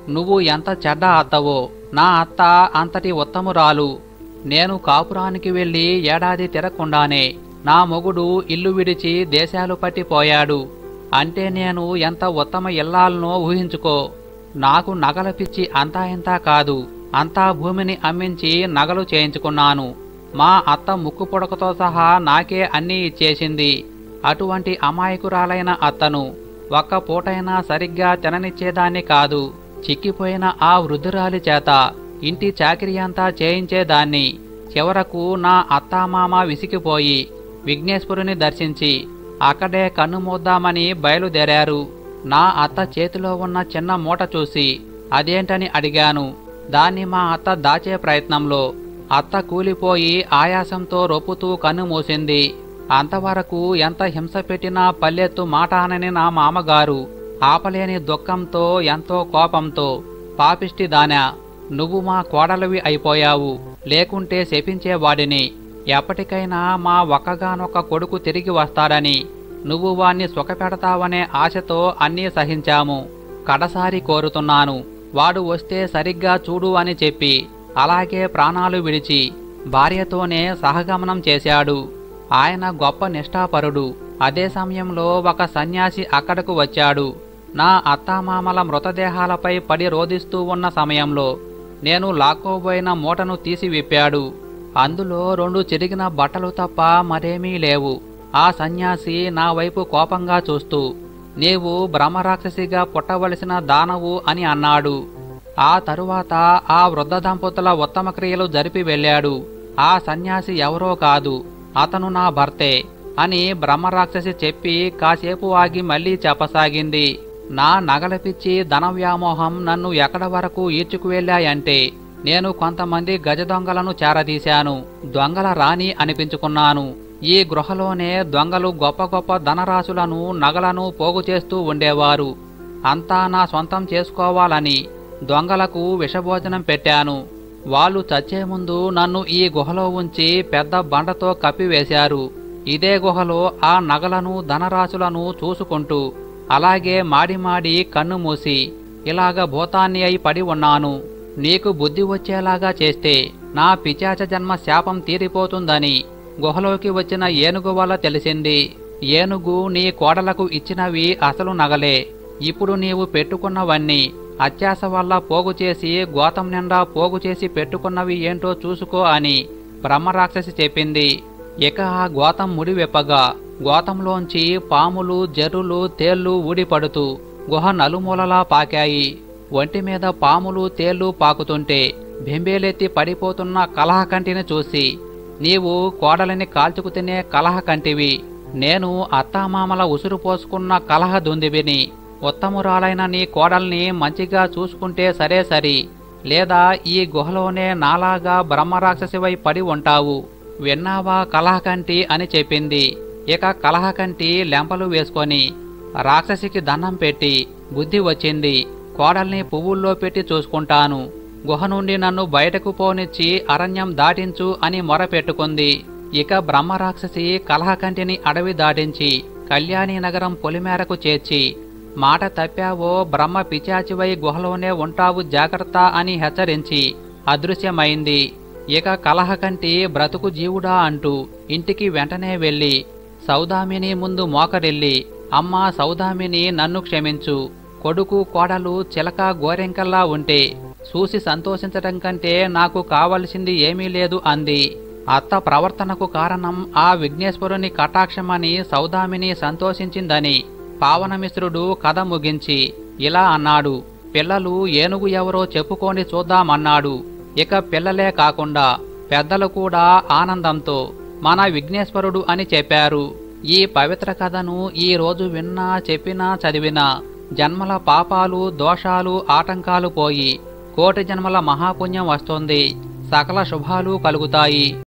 నువ్వు ఎంత చెడ్డ అత్తవో నా అత్త అంతటి ఉత్తమురాలు నేను కాపురానికి వెళ్ళి ఏడాది తిరగకుండానే నా మొగుడు ఇల్లు విడిచి దేశాలు పట్టిపోయాడు అంటే నేను ఎంత ఉత్తమ ఇల్లాలనో ఊహించుకో నాకు నగల పిచ్చి అంతా ఇంతా కాదు అంతా భూమిని అమ్మించి నగలు చేయించుకున్నాను మా అత్త ముక్కు పుడకతో సహా నాకే అన్నీ ఇచ్చేసింది అటువంటి అమాయకురాలైన అత్తను ఒక్క పూటైనా సరిగ్గా తిననిచ్చేదాన్ని కాదు చిక్కిపోయిన ఆ వృద్ధురాలి చేత ఇంటి చాకిరీ అంతా చేయించేదాన్ని చివరకు నా అత్తామామ విసిగిపోయి విఘ్నేశ్వరుని దర్శించి అక్కడే కన్నుమూద్దామని బయలుదేరారు నా అత్త చేతిలో ఉన్న చిన్న మూట చూసి అదేంటని అడిగాను దాన్ని మా అత్త దాచే ప్రయత్నంలో అత్త కూలిపోయి ఆయాసంతో రొప్పుతూ కన్ను మూసింది అంతవరకు ఎంత హింస పెట్టినా పల్లెత్తు మాట అనని నా మామగారు ఆపలేని దుఃఖంతో ఎంతో కోపంతో పాపిష్టి దానా నువ్వు మా కోడలివి అయిపోయావు లేకుంటే శపించేవాడిని ఎప్పటికైనా మా ఒక్కగానొక్క కొడుకు తిరిగి వస్తాడని నువ్వు వాణ్ణి సుఖపెడతావనే ఆశతో అన్నీ సహించాము కడసారి కోరుతున్నాను వాడు వస్తే సరిగ్గా చూడు అని చెప్పి అలాగే ప్రాణాలు విడిచి భార్యతోనే సహగమనం చేశాడు ఆయన గొప్ప నిష్ఠాపరుడు అదే సమయంలో ఒక సన్యాసి అక్కడకు వచ్చాడు నా అత్తామామల మృతదేహాలపై పడి రోదిస్తూ ఉన్న సమయంలో నేను లాక్కోబోయిన మూటను తీసి విప్పాడు అందులో రెండు చిరిగిన బట్టలు తప్ప మరేమీ లేవు ఆ సన్యాసి నా వైపు కోపంగా చూస్తూ నీవు బ్రహ్మరాక్షసిగా పుట్టవలసిన దానవు అని అన్నాడు ఆ తరువాత ఆ వృద్ధ దంపతుల ఉత్తమ క్రియలు జరిపి వెళ్ళాడు ఆ సన్యాసి ఎవరో కాదు అతను నా భర్తే అని బ్రహ్మరాక్షసి చెప్పి కాసేపు ఆగి మళ్ళీ చెప్పసాగింది నా నగలపిచ్చి ధన వ్యామోహం నన్ను ఎక్కడ వరకు ఈడ్చుకు వెళ్ళాయంటే నేను కొంతమంది గజ దొంగలను చేరదీశాను దొంగల రాణి అనిపించుకున్నాను ఈ గృహలోనే దొంగలు గొప్ప గొప్ప ధనరాశులను నగలను పోగు చేస్తూ ఉండేవారు అంతా నా సొంతం చేసుకోవాలని దొంగలకు విషభోజనం పెట్టాను వాళ్ళు చచ్చే ముందు నన్ను ఈ గుహలో ఉంచి పెద్ద బండతో కప్పివేశారు ఇదే గుహలో ఆ నగలను ధనరాశులను చూసుకుంటూ అలాగే మాడి మాడి కన్ను మూసి ఇలాగ భూతాన్ని అయి పడి ఉన్నాను నీకు బుద్ధి వచ్చేలాగా చేస్తే నా పిచాచ జన్మ శాపం తీరిపోతుందని గుహలోకి వచ్చిన ఏనుగు వల్ల తెలిసింది ఏనుగు నీ కోడలకు ఇచ్చినవి అసలు నగలే ఇప్పుడు నీవు పెట్టుకున్నవన్నీ అత్యాస వల్ల పోగు చేసి గోతం నిండా పోగు చేసి పెట్టుకున్నవి ఏంటో చూసుకో అని బ్రహ్మరాక్షసి చెప్పింది ఇక ఆ గోతం ముడి విప్పగా గోతంలోంచి పాములు జర్రులు తేళ్లు ఊడిపడుతూ గుహ నలుమూలలా పాకాయి ఒంటి మీద పాములు తేళ్లు పాకుతుంటే బెంబేలెత్తి పడిపోతున్న కలహకంటిని చూసి నీవు కోడలిని కాల్చుకు తినే కలహకంటివి నేను అత్తామామల ఉసురు పోసుకున్న కలహ దుందివిని ఉత్తమురాలైన నీ కోడల్ని మంచిగా చూసుకుంటే సరే సరి లేదా ఈ గుహలోనే నాలాగా బ్రహ్మరాక్షసివై పడి ఉంటావు విన్నావా కలహకంటి అని చెప్పింది ఇక కలహకంటి లెంపలు వేసుకొని రాక్షసికి దండం పెట్టి బుద్ధి వచ్చింది కోడల్ని పువ్వుల్లో పెట్టి చూసుకుంటాను గుహ నుండి నన్ను బయటకు పోనిచ్చి అరణ్యం దాటించు అని మొరపెట్టుకుంది ఇక బ్రహ్మరాక్షసి కలహకంటిని అడవి దాటించి కళ్యాణి నగరం పొలిమేరకు చేర్చి మాట తప్పావో బ్రహ్మ పిచాచివై గుహలోనే ఉంటావు జాగ్రత్త అని హెచ్చరించి అదృశ్యమైంది ఇక కలహకంటి బ్రతుకు జీవుడా అంటూ ఇంటికి వెంటనే వెళ్ళి సౌదామిని ముందు మోకరిల్లి అమ్మా సౌదామిని నన్ను క్షమించు కొడుకు కోడలు చిలక గోరెంకల్లా ఉంటే చూసి సంతోషించటం కంటే నాకు కావలసింది ఏమీ లేదు అంది అత్త ప్రవర్తనకు కారణం ఆ విఘ్నేశ్వరుని కటాక్షమని సౌదామిని సంతోషించిందని పావనమిశ్రుడు కథ ముగించి ఇలా అన్నాడు పిల్లలు ఏనుగు ఎవరో చెప్పుకొని చూద్దామన్నాడు ఇక పిల్లలే కాకుండా పెద్దలు కూడా ఆనందంతో మన విఘ్నేశ్వరుడు అని చెప్పారు ఈ పవిత్ర కథను ఈ రోజు విన్నా చెప్పినా చదివినా జన్మల పాపాలు దోషాలు ఆటంకాలు పోయి కోటి జన్మల మహాపుణ్యం వస్తుంది సకల శుభాలు కలుగుతాయి